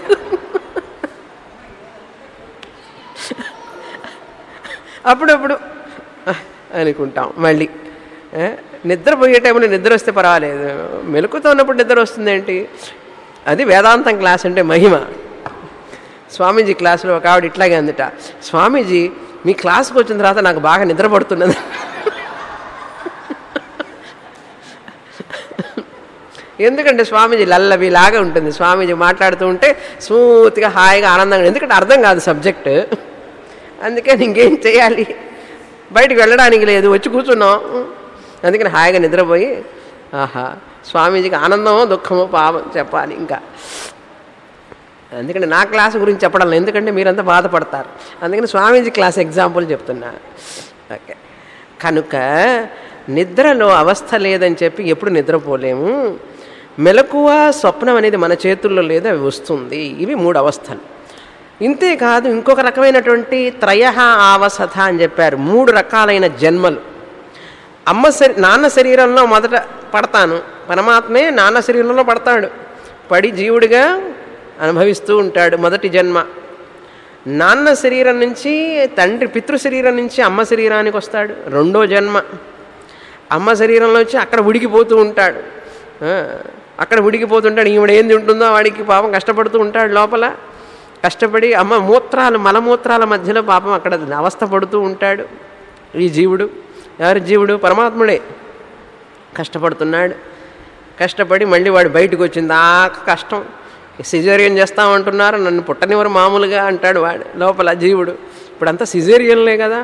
అప్పుడప్పుడు "ఆ" అనుకుంటాం మళ్ళీ ఏ? నిద్రపోయే టైంలో నిద్ర వస్తే పర్వాలేదు మెలకుతో ఉన్నప్పుడు నిద్ర వస్తుందేంటి అది వేదాంతం క్లాస్ అంటే మహిమ స్వామీజీ క్లాసులో ఒక ఆవిడ ఇట్లాగే అందట స్వామీజీ మీ క్లాస్కి వచ్చిన తర్వాత నాకు బాగా నిద్ర పడుతున్నది ఎందుకంటే స్వామీజీ లల్లవి లాగా ఉంటుంది స్వామీజీ మాట్లాడుతూ ఉంటే స్మూత్గా హాయిగా ఆనందంగా ఎందుకంటే అర్థం కాదు సబ్జెక్ట్ అందుకని ఇంకేం చేయాలి బయటికి వెళ్ళడానికి లేదు వచ్చి కూర్చున్నాం అందుకని హాయిగా నిద్రపోయి ఆహా స్వామీజీకి ఆనందమో దుఃఖమో పాపం చెప్పాలి ఇంకా అందుకని నా క్లాస్ గురించి చెప్పడం లేదు ఎందుకంటే మీరంతా బాధపడతారు అందుకని స్వామీజీ క్లాస్ ఎగ్జాంపుల్ చెప్తున్నా ఓకే కనుక నిద్రలో అవస్థ లేదని చెప్పి ఎప్పుడు నిద్రపోలేము మెలకువ స్వప్నం అనేది మన చేతుల్లో లేదు అవి వస్తుంది ఇవి మూడు అవస్థలు ఇంతే కాదు ఇంకొక రకమైనటువంటి త్రయ ఆవసథ అని చెప్పారు మూడు రకాలైన జన్మలు అమ్మ శరీ నాన్న శరీరంలో మొదట పడతాను పరమాత్మే నాన్న శరీరంలో పడతాడు పడి జీవుడిగా అనుభవిస్తూ ఉంటాడు మొదటి జన్మ నాన్న శరీరం నుంచి తండ్రి పితృ శరీరం నుంచి అమ్మ శరీరానికి వస్తాడు రెండో జన్మ అమ్మ శరీరంలో వచ్చి అక్కడ ఉడికిపోతూ ఉంటాడు ఆ, అక్కడ ఉడికిపోతుంటాడు ఈవిడ ఏంది ఉంటుందో వాడికి పాపం కష్టపడుతూ ఉంటాడు లోపల కష్టపడి అమ్మ మూత్రాలు మలమూత్రాల మధ్యలో పాపం అక్కడ అవస్థ పడుతూ ఉంటాడు ఈ జీవుడు ఎవరు జీవుడు పరమాత్ముడే కష్టపడుతున్నాడు కష్టపడి మళ్ళీ వాడు బయటకు వచ్చింది దాకా కష్టం సిజేరియన్ చేస్తామంటున్నారు నన్ను పుట్టనివ్వరు మామూలుగా అంటాడు వాడు లోపల జీవుడు ఇప్పుడంతా సిజేరియన్లే కదా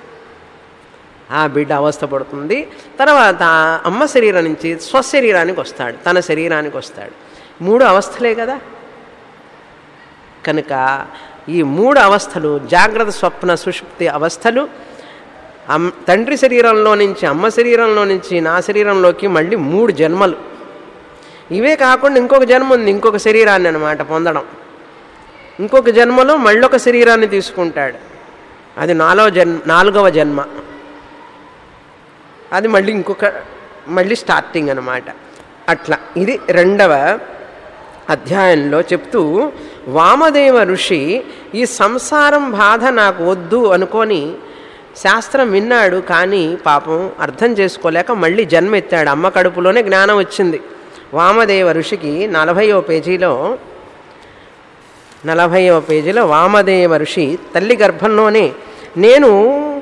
ఆ బిడ్డ అవస్థ పడుతుంది తర్వాత అమ్మ శరీరం నుంచి స్వశరీరానికి వస్తాడు తన శరీరానికి వస్తాడు మూడు అవస్థలే కదా కనుక ఈ మూడు అవస్థలు జాగ్రత్త స్వప్న సుషుప్తి అవస్థలు అమ్ తండ్రి శరీరంలో నుంచి అమ్మ శరీరంలో నుంచి నా శరీరంలోకి మళ్ళీ మూడు జన్మలు ఇవే కాకుండా ఇంకొక జన్మ ఉంది ఇంకొక శరీరాన్ని అనమాట పొందడం ఇంకొక జన్మలో మళ్ళొక శరీరాన్ని తీసుకుంటాడు అది నాలుగవ జన్మ నాలుగవ జన్మ అది మళ్ళీ ఇంకొక మళ్ళీ స్టార్టింగ్ అనమాట అట్లా ఇది రెండవ అధ్యాయంలో చెప్తూ వామదేవ ఋషి ఈ సంసారం బాధ నాకు వద్దు అనుకొని శాస్త్రం విన్నాడు కానీ పాపం అర్థం చేసుకోలేక మళ్ళీ జన్మెత్తాడు అమ్మ కడుపులోనే జ్ఞానం వచ్చింది వామదేవ ఋషికి నలభైవ పేజీలో నలభైవ పేజీలో వామదేవ ఋషి తల్లి గర్భంలోనే నేను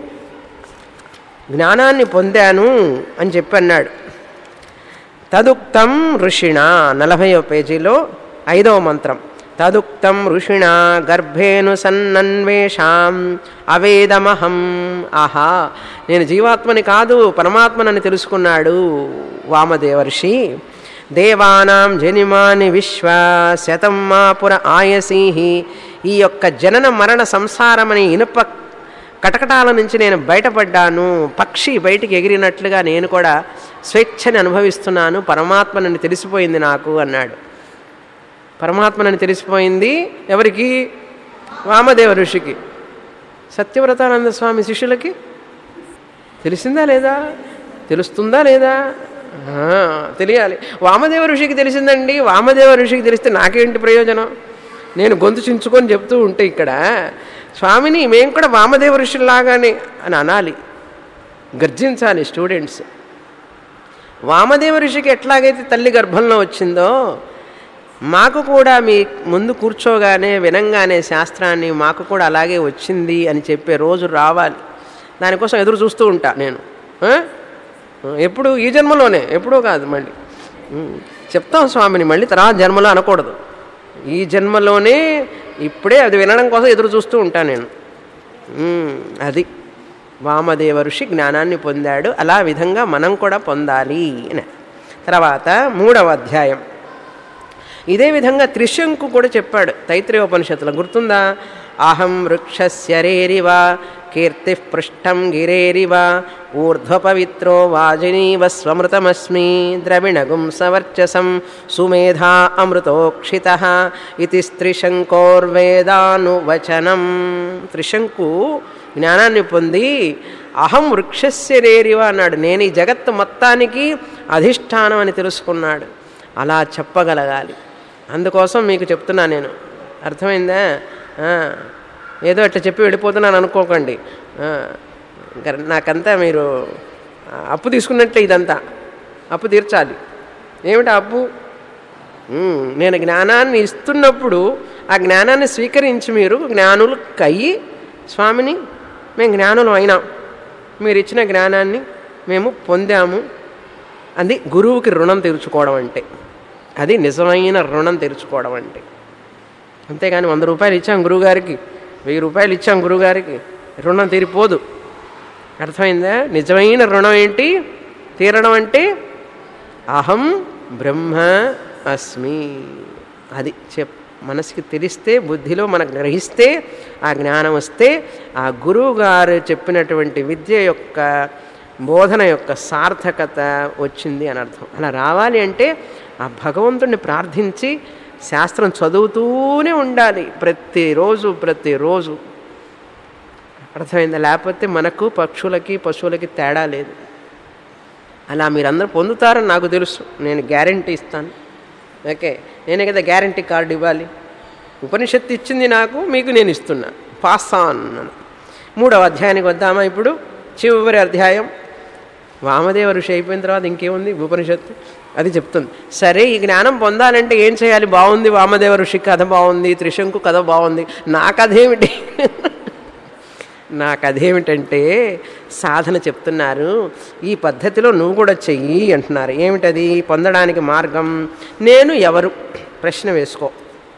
జ్ఞానాన్ని పొందాను అని చెప్పి అన్నాడు తదుక్తం ఋషిణ నలభైవ పేజీలో ఐదవ మంత్రం తదుక్తం ఋషిణ గర్భేను సన్నన్వేషాం అవేదమహం ఆహా నేను జీవాత్మని కాదు పరమాత్మనని తెలుసుకున్నాడు వామదేవర్షి దేవానాం జనిమాని విశ్వ శతం మాపుర ఆయసీహి ఈ యొక్క జనన మరణ సంసారమని ఇనుప కటకటాల నుంచి నేను బయటపడ్డాను పక్షి బయటికి ఎగిరినట్లుగా నేను కూడా స్వేచ్ఛని అనుభవిస్తున్నాను పరమాత్మనని తెలిసిపోయింది నాకు అన్నాడు పరమాత్మనని తెలిసిపోయింది ఎవరికి వామదేవ ఋషికి సత్యవ్రతానంద స్వామి శిష్యులకి తెలిసిందా లేదా తెలుస్తుందా లేదా ఆ, తెలియాలి వామదేవ ఋషికి తెలిసిందండి వామదేవ ఋషికి తెలిస్తే నాకేంటి ప్రయోజనం నేను గొంతు చించుకొని చెప్తూ ఉంటే ఇక్కడ స్వామిని మేము కూడా వామదేవ ఋషుల్లాగానే అని అనాలి గర్జించాలి స్టూడెంట్స్ వామదేవ ఋషికి ఎట్లాగైతే తల్లి గర్భంలో వచ్చిందో మాకు కూడా మీ ముందు కూర్చోగానే వినంగానే శాస్త్రాన్ని మాకు కూడా అలాగే వచ్చింది అని చెప్పే రోజు రావాలి దానికోసం ఎదురు చూస్తూ ఉంటా నేను ఆ? ఎప్పుడు ఈ జన్మలోనే ఎప్పుడూ కాదు మళ్ళీ ఉం. చెప్తాం స్వామిని మళ్ళీ తర్వాత జన్మలో అనకూడదు ఈ జన్మలోనే ఇప్పుడే అది వినడం కోసం ఎదురు చూస్తూ ఉంటాను నేను ఉం. అది వామదేవ ఋషి జ్ఞానాన్ని పొందాడు అలా విధంగా మనం కూడా పొందాలి అని తర్వాత మూడవ అధ్యాయం ఇదే విధంగా త్రిశంకు కూడా చెప్పాడు తైత్రేయోపనిషత్తులో గుర్తుందా అహం వృక్షస్యరేరివ కీర్తి పృష్టం గిరేరివ ఊర్ధ్వపవిత్రో వాజినీవ స్వమృతమస్మి ద్రవిణగుం సవర్చసం సుమేధా అమృతోక్షిత ఇది స్త్రిశంకోర్వేదానువచనం త్రిశంకు జ్ఞానాన్ని పొంది అహం వృక్షస్య రేరివ అన్నాడు నేను ఈ జగత్తు మొత్తానికి అధిష్టానం అని తెలుసుకున్నాడు అలా చెప్పగలగాలి అందుకోసం మీకు చెప్తున్నా నేను అర్థమైందా ఆ, ఏదో అట్లా చెప్పి వెళ్ళిపోతున్నాను అనుకోకండి ఆ, ఇంకా నాకంతా మీరు ఆ, అప్పు తీసుకున్నట్లే ఇదంతా అప్పు తీర్చాలి ఏమిటి ఆ అప్పు ఉమ్, నేను జ్ఞానాన్ని ఇస్తున్నప్పుడు ఆ జ్ఞానాన్ని స్వీకరించి మీరు జ్ఞానులు కయ్యి స్వామిని మేము జ్ఞానులు అయినాం మీరు ఇచ్చిన జ్ఞానాన్ని మేము పొందాము అది గురువుకి రుణం తీర్చుకోవడం అంటే అది నిజమైన రుణం తీర్చుకోవడం అంటే అంతేగాని వంద రూపాయలు ఇచ్చాం గురువుగారికి వెయ్యి రూపాయలు ఇచ్చాం గురువుగారికి రుణం తీరిపోదు అర్థమైందా నిజమైన రుణం ఏంటి తీరడం అంటే అహం బ్రహ్మ అస్మి అది చెప్ మనసుకి తెలిస్తే బుద్ధిలో మనకు గ్రహిస్తే ఆ జ్ఞానం వస్తే ఆ గురువు గారు చెప్పినటువంటి విద్య యొక్క బోధన యొక్క సార్థకత వచ్చింది అని అర్థం అలా రావాలి అంటే ఆ భగవంతుడిని ప్రార్థించి శాస్త్రం చదువుతూనే ఉండాలి ప్రతిరోజు ప్రతిరోజు అర్థమైందా లేకపోతే మనకు పక్షులకి పశువులకి తేడా లేదు అలా మీరందరూ పొందుతారని నాకు తెలుసు నేను గ్యారంటీ ఇస్తాను ఓకే నేనే కదా గ్యారంటీ కార్డు ఇవ్వాలి ఉపనిషత్తు ఇచ్చింది నాకు మీకు నేను ఇస్తున్నా పాస్ ఆన్ అన్నాను మూడవ అధ్యాయానికి వద్దామా ఇప్పుడు చివరి అధ్యాయం వామదేవ ఋషి అయిపోయిన తర్వాత ఇంకేముంది ఉపనిషత్తు అది చెప్తుంది సరే ఈ జ్ఞానం పొందాలంటే ఏం చేయాలి బాగుంది వామదేవ ఋషి కథ బాగుంది త్రిశంకు కథ బాగుంది నా కథ ఏమిటి నా కథ ఏమిటంటే సాధన చెప్తున్నారు ఈ పద్ధతిలో నువ్వు కూడా చెయ్యి అంటున్నారు ఏమిటది పొందడానికి మార్గం నేను ఎవరు ప్రశ్న వేసుకో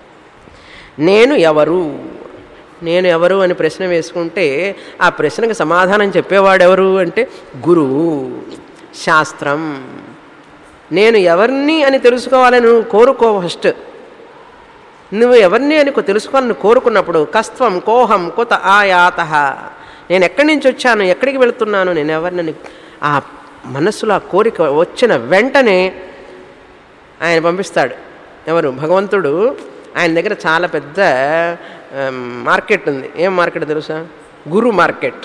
నేను ఎవరు నేను ఎవరు అని ప్రశ్న వేసుకుంటే ఆ ప్రశ్నకు సమాధానం చెప్పేవాడు ఎవరు అంటే గురువు శాస్త్రం నేను ఎవరిని అని తెలుసుకోవాలని నువ్వు కోరుకో ఫస్ట్ నువ్వు ఎవరిని అని కొ- తెలుసుకోవాలని కోరుకున్నప్పుడు కస్త్వం కోహం కొత ఆయాత నేను ఎక్కడి నుంచి వచ్చాను ఎక్కడికి వెళుతున్నాను నేను ఎవరినని ఆ మనస్సులో ఆ కోరిక వచ్చిన వెంటనే ఆయన పంపిస్తాడు ఎవరు భగవంతుడు ఆయన దగ్గర చాలా పెద్ద ఆమ్, మార్కెట్ ఉంది ఏం మార్కెట్ తెలుసా గురు మార్కెట్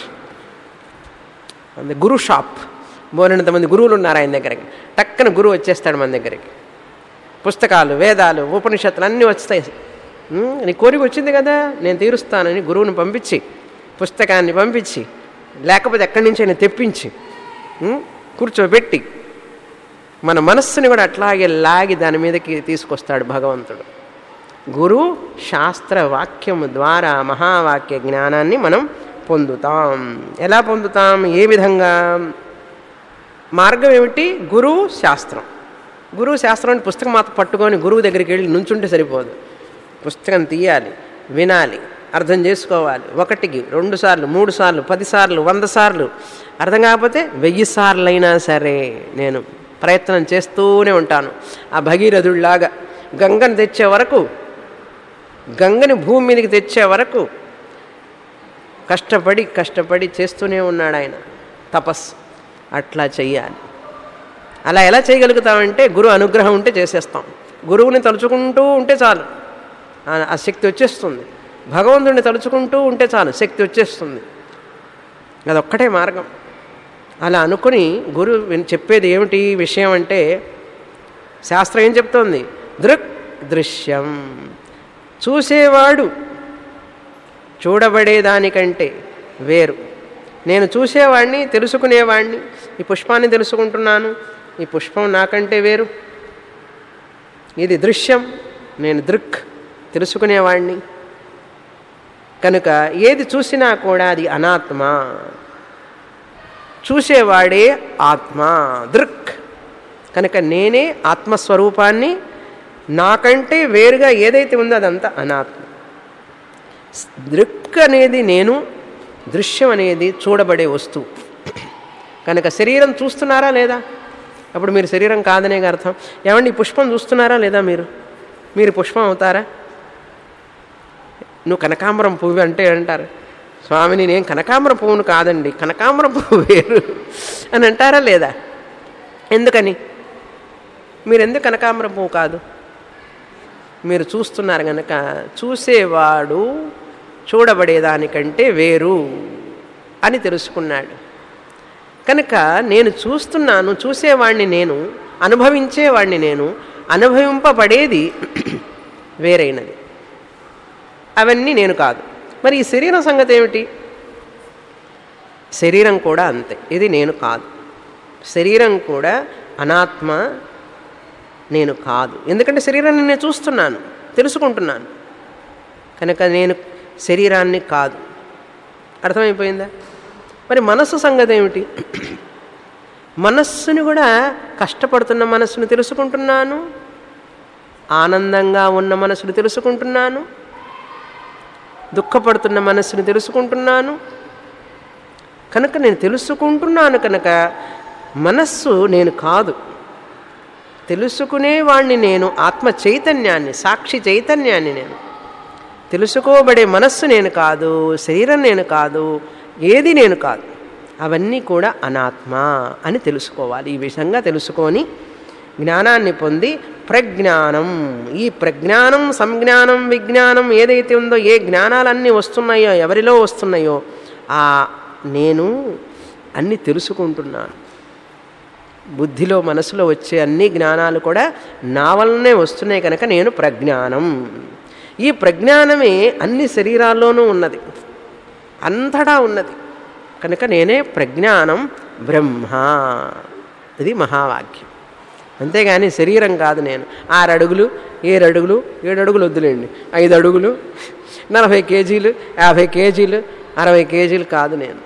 అది గురు షాప్ బోలెనంత మంది గురువులు ఉన్నారు ఆయన దగ్గరికి టక్కన గురువు వచ్చేస్తాడు మన దగ్గరికి పుస్తకాలు వేదాలు ఉపనిషత్తులు అన్నీ వస్తాయి ఉమ్, నీ కోరిక వచ్చింది కదా నేను తీరుస్తానని గురువుని పంపించి పుస్తకాన్ని పంపించి లేకపోతే ఎక్కడి నుంచి ఆయన తెప్పించి ఉమ్, కూర్చోబెట్టి మన మనస్సుని కూడా అట్లాగే లాగి దాని మీదకి తీసుకొస్తాడు భగవంతుడు గురు శాస్త్ర వాక్యము ద్వారా మహావాక్య జ్ఞానాన్ని మనం పొందుతాం ఎలా పొందుతాం ఏ విధంగా మార్గం ఏమిటి గురువు శాస్త్రం గురువు శాస్త్రం అంటే పుస్తకం మాత్రం పట్టుకొని గురువు దగ్గరికి వెళ్ళి నుంచుంటే సరిపోదు పుస్తకం తీయాలి వినాలి అర్థం చేసుకోవాలి ఒకటికి రెండు సార్లు మూడు సార్లు పది సార్లు వంద సార్లు అర్థం కాకపోతే వెయ్యి సార్లు అయినా సరే నేను ప్రయత్నం చేస్తూనే ఉంటాను ఆ భగీరథుడిలాగా గంగను తెచ్చే వరకు గంగని భూమి మీదకి తెచ్చే వరకు కష్టపడి కష్టపడి చేస్తూనే ఉన్నాడు ఆయన తపస్సు అట్లా చెయ్యాలి అలా ఎలా చేయగలుగుతామంటే గురు అనుగ్రహం ఉంటే చేసేస్తాం గురువుని తలుచుకుంటూ ఉంటే చాలు ఆ- ఆ శక్తి వచ్చేస్తుంది భగవంతుడిని తలుచుకుంటూ ఉంటే చాలు శక్తి వచ్చేస్తుంది అదొక్కటే మార్గం అలా అనుకుని గురు విన్- చెప్పేది ఏమిటి విషయం అంటే శాస్త్రం ఏం చెప్తోంది దృక్ దృశ్యం చూసేవాడు చూడబడేదానికంటే వేరు నేను చూసేవాడిని తెలుసుకునేవాడిని ఈ పుష్పాన్ని తెలుసుకుంటున్నాను ఈ పుష్పం నాకంటే వేరు ఇది దృశ్యం నేను దృక్ తెలుసుకునేవాడిని కనుక ఏది చూసినా కూడా అది అనాత్మ చూసేవాడే ఆత్మ దృక్ కనుక నేనే ఆత్మస్వరూపాన్ని నాకంటే వేరుగా ఏదైతే ఉందో అదంతా అనాత్మ దృక్ అనేది నేను దృశ్యం అనేది చూడబడే వస్తువు కనుక శరీరం చూస్తున్నారా లేదా అప్పుడు మీరు శరీరం కాదనే అర్థం ఏమండి ఈ పుష్పం చూస్తున్నారా లేదా మీరు మీరు పుష్పం అవుతారా నువ్వు కనకాంబరం పువ్వు అంటే అంటారు స్వామిని నేను కనకాంబరం పువ్వును కాదండి కనకాంబరం పువ్వు వేరు అని అంటారా లేదా ఎందుకని మీరు ఎందుకు కనకాంబరం పువ్వు కాదు మీరు చూస్తున్నారు కనుక చూసేవాడు చూడబడేదానికంటే వేరు అని తెలుసుకున్నాడు కనుక నేను చూస్తున్నాను చూసేవాణ్ణి నేను అనుభవించేవాణ్ణి నేను అనుభవింపబడేది వేరైనది అవన్నీ నేను కాదు మరి ఈ శరీరం సంగతి ఏమిటి శరీరం కూడా అంతే ఇది నేను కాదు శరీరం కూడా అనాత్మ నేను కాదు ఎందుకంటే శరీరాన్ని నేను చూస్తున్నాను తెలుసుకుంటున్నాను కనుక నేను శరీరాన్ని కాదు అర్థమైపోయిందా మరి మనస్సు సంగతి ఏమిటి మనస్సుని కూడా కష్టపడుతున్న మనస్సును తెలుసుకుంటున్నాను ఆనందంగా ఉన్న మనసును తెలుసుకుంటున్నాను దుఃఖపడుతున్న మనస్సును తెలుసుకుంటున్నాను కనుక నేను తెలుసుకుంటున్నాను కనుక మనస్సు నేను కాదు తెలుసుకునేవాణ్ణి నేను ఆత్మ చైతన్యాన్ని సాక్షి చైతన్యాన్ని నేను తెలుసుకోబడే మనస్సు నేను కాదు శరీరం నేను కాదు ఏది నేను కాదు అవన్నీ కూడా అనాత్మ అని తెలుసుకోవాలి ఈ విధంగా తెలుసుకొని జ్ఞానాన్ని పొంది ప్రజ్ఞానం ఈ ప్రజ్ఞానం సంజ్ఞానం విజ్ఞానం ఏదైతే ఉందో ఏ జ్ఞానాలన్నీ వస్తున్నాయో ఎవరిలో వస్తున్నాయో ఆ నేను అన్నీ తెలుసుకుంటున్నాను బుద్ధిలో మనసులో వచ్చే అన్ని జ్ఞానాలు కూడా నా వల్లనే వస్తున్నాయి కనుక నేను ప్రజ్ఞానం ఈ ప్రజ్ఞానమే అన్ని శరీరాల్లోనూ ఉన్నది అంతటా ఉన్నది కనుక నేనే ప్రజ్ఞానం బ్రహ్మ ఇది మహావాక్యం అంతేగాని శరీరం కాదు నేను ఆరు అడుగులు ఏడు అడుగులు ఏడు అడుగులు వద్దులేండి ఐదు అడుగులు నలభై కేజీలు యాభై కేజీలు అరవై కేజీలు కాదు నేను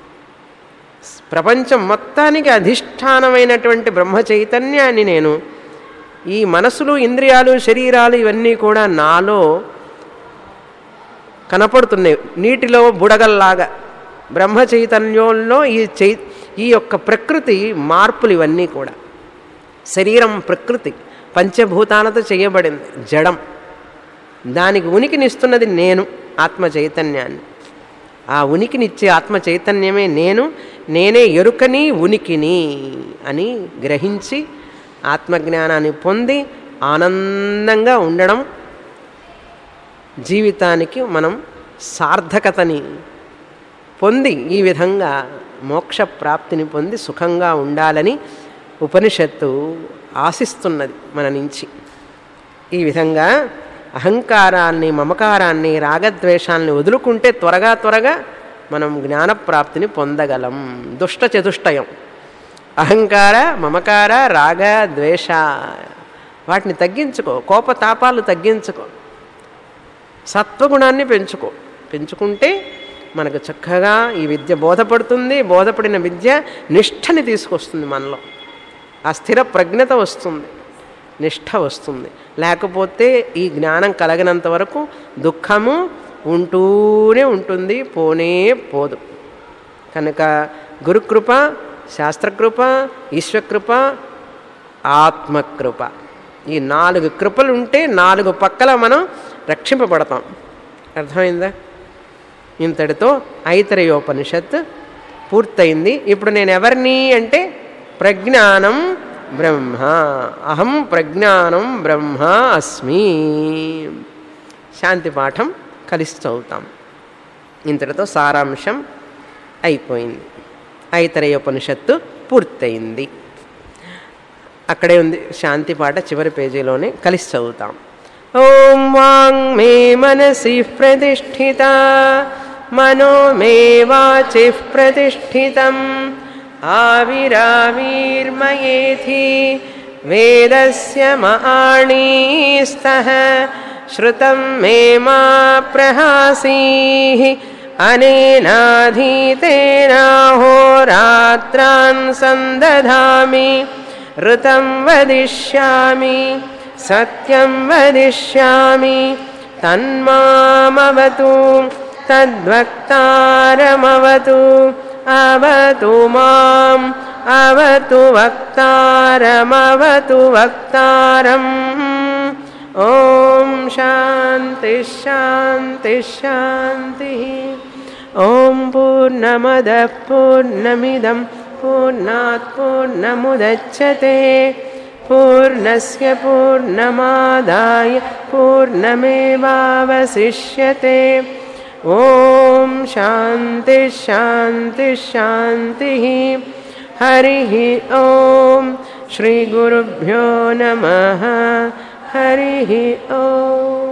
ప్రపంచం మొత్తానికి అధిష్టానమైనటువంటి బ్రహ్మ చైతన్యాన్ని నేను ఈ మనసులు ఇంద్రియాలు శరీరాలు ఇవన్నీ కూడా నాలో కనపడుతున్నాయి నీటిలో బుడగల్లాగా బ్రహ్మ చైతన్యంలో ఈ చై ఈ యొక్క ప్రకృతి మార్పులు ఇవన్నీ కూడా శరీరం ప్రకృతి పంచభూతాలతో చేయబడింది జడం దానికి ఉనికినిస్తున్నది నేను ఆత్మ చైతన్యాన్ని ఆ ఉనికినిచ్చే ఆత్మ చైతన్యమే నేను నేనే ఎరుకని ఉనికిని అని గ్రహించి ఆత్మజ్ఞానాన్ని పొంది ఆనందంగా ఉండడం జీవితానికి మనం సార్థకతని పొంది ఈ విధంగా మోక్ష ప్రాప్తిని పొంది సుఖంగా ఉండాలని ఉపనిషత్తు ఆశిస్తున్నది మన నుంచి ఈ విధంగా అహంకారాన్ని మమకారాన్ని రాగద్వేషాలని వదులుకుంటే త్వరగా త్వరగా మనం జ్ఞానప్రాప్తిని పొందగలం దుష్ట చతుష్టయం అహంకార మమకార రాగ ద్వేష వాటిని తగ్గించుకో కోపతాపాలు తగ్గించుకో సత్వగుణాన్ని పెంచుకో పెంచుకుంటే మనకు చక్కగా ఈ విద్య బోధపడుతుంది బోధపడిన విద్య నిష్ఠని తీసుకొస్తుంది మనలో ఆ స్థిర ప్రజ్ఞత వస్తుంది నిష్ఠ వస్తుంది లేకపోతే ఈ జ్ఞానం కలిగినంత వరకు దుఃఖము ఉంటూనే ఉంటుంది పోనే పోదు కనుక గురుకృప శాస్త్రకృప ఈశ్వకృప ఆత్మకృప ఈ నాలుగు కృపలు ఉంటే నాలుగు పక్కల మనం రక్షింపబడతాం అర్థమైందా ఇంతటితో ఐతరయోపనిషత్ పూర్తయింది ఇప్పుడు నేను ఎవరిని అంటే ప్రజ్ఞానం బ్రహ్మ అహం ప్రజ్ఞానం బ్రహ్మ అస్మి శాంతి పాఠం కలిసి చదువుతాం ఇంతటితో సారాంశం అయిపోయింది ఐతరేయోపనిషత్తు పూర్తయింది అక్కడే ఉంది శాంతి పాట చివరి పేజీలోనే కలిసి చదువుతాం ఓం వాంగ్ మే మనసి ప్రతిష్ఠిత మనో మే వాచి ప్రతిష్ఠితం ఆవిరావిర్మయేథి వేదస్య మహాణీస్తః श्रुतं मे मा प्रहासीः अनेनाधीतेनाहोरात्रान् सन्दधामि ऋतं वदिष्यामि सत्यं वदिष्यामि तन्मामवतु तद्वक्तारमवतु अवतु माम् अवतु वक्तारमवतु वक्तारम् ॐ शान्तिः शान्तिः शान्तिः ॐ पूर्णमदः पूर्णमिदं पूर्णात् पूर्णमुदच्छते पूर्णस्य पूर्णमादाय पूर्णमेवावशिष्यते ॐ शान्तिः शान्तिः शान्तिः हरिः ॐ श्रीगुरुभ्यो नमः हरिः ॐ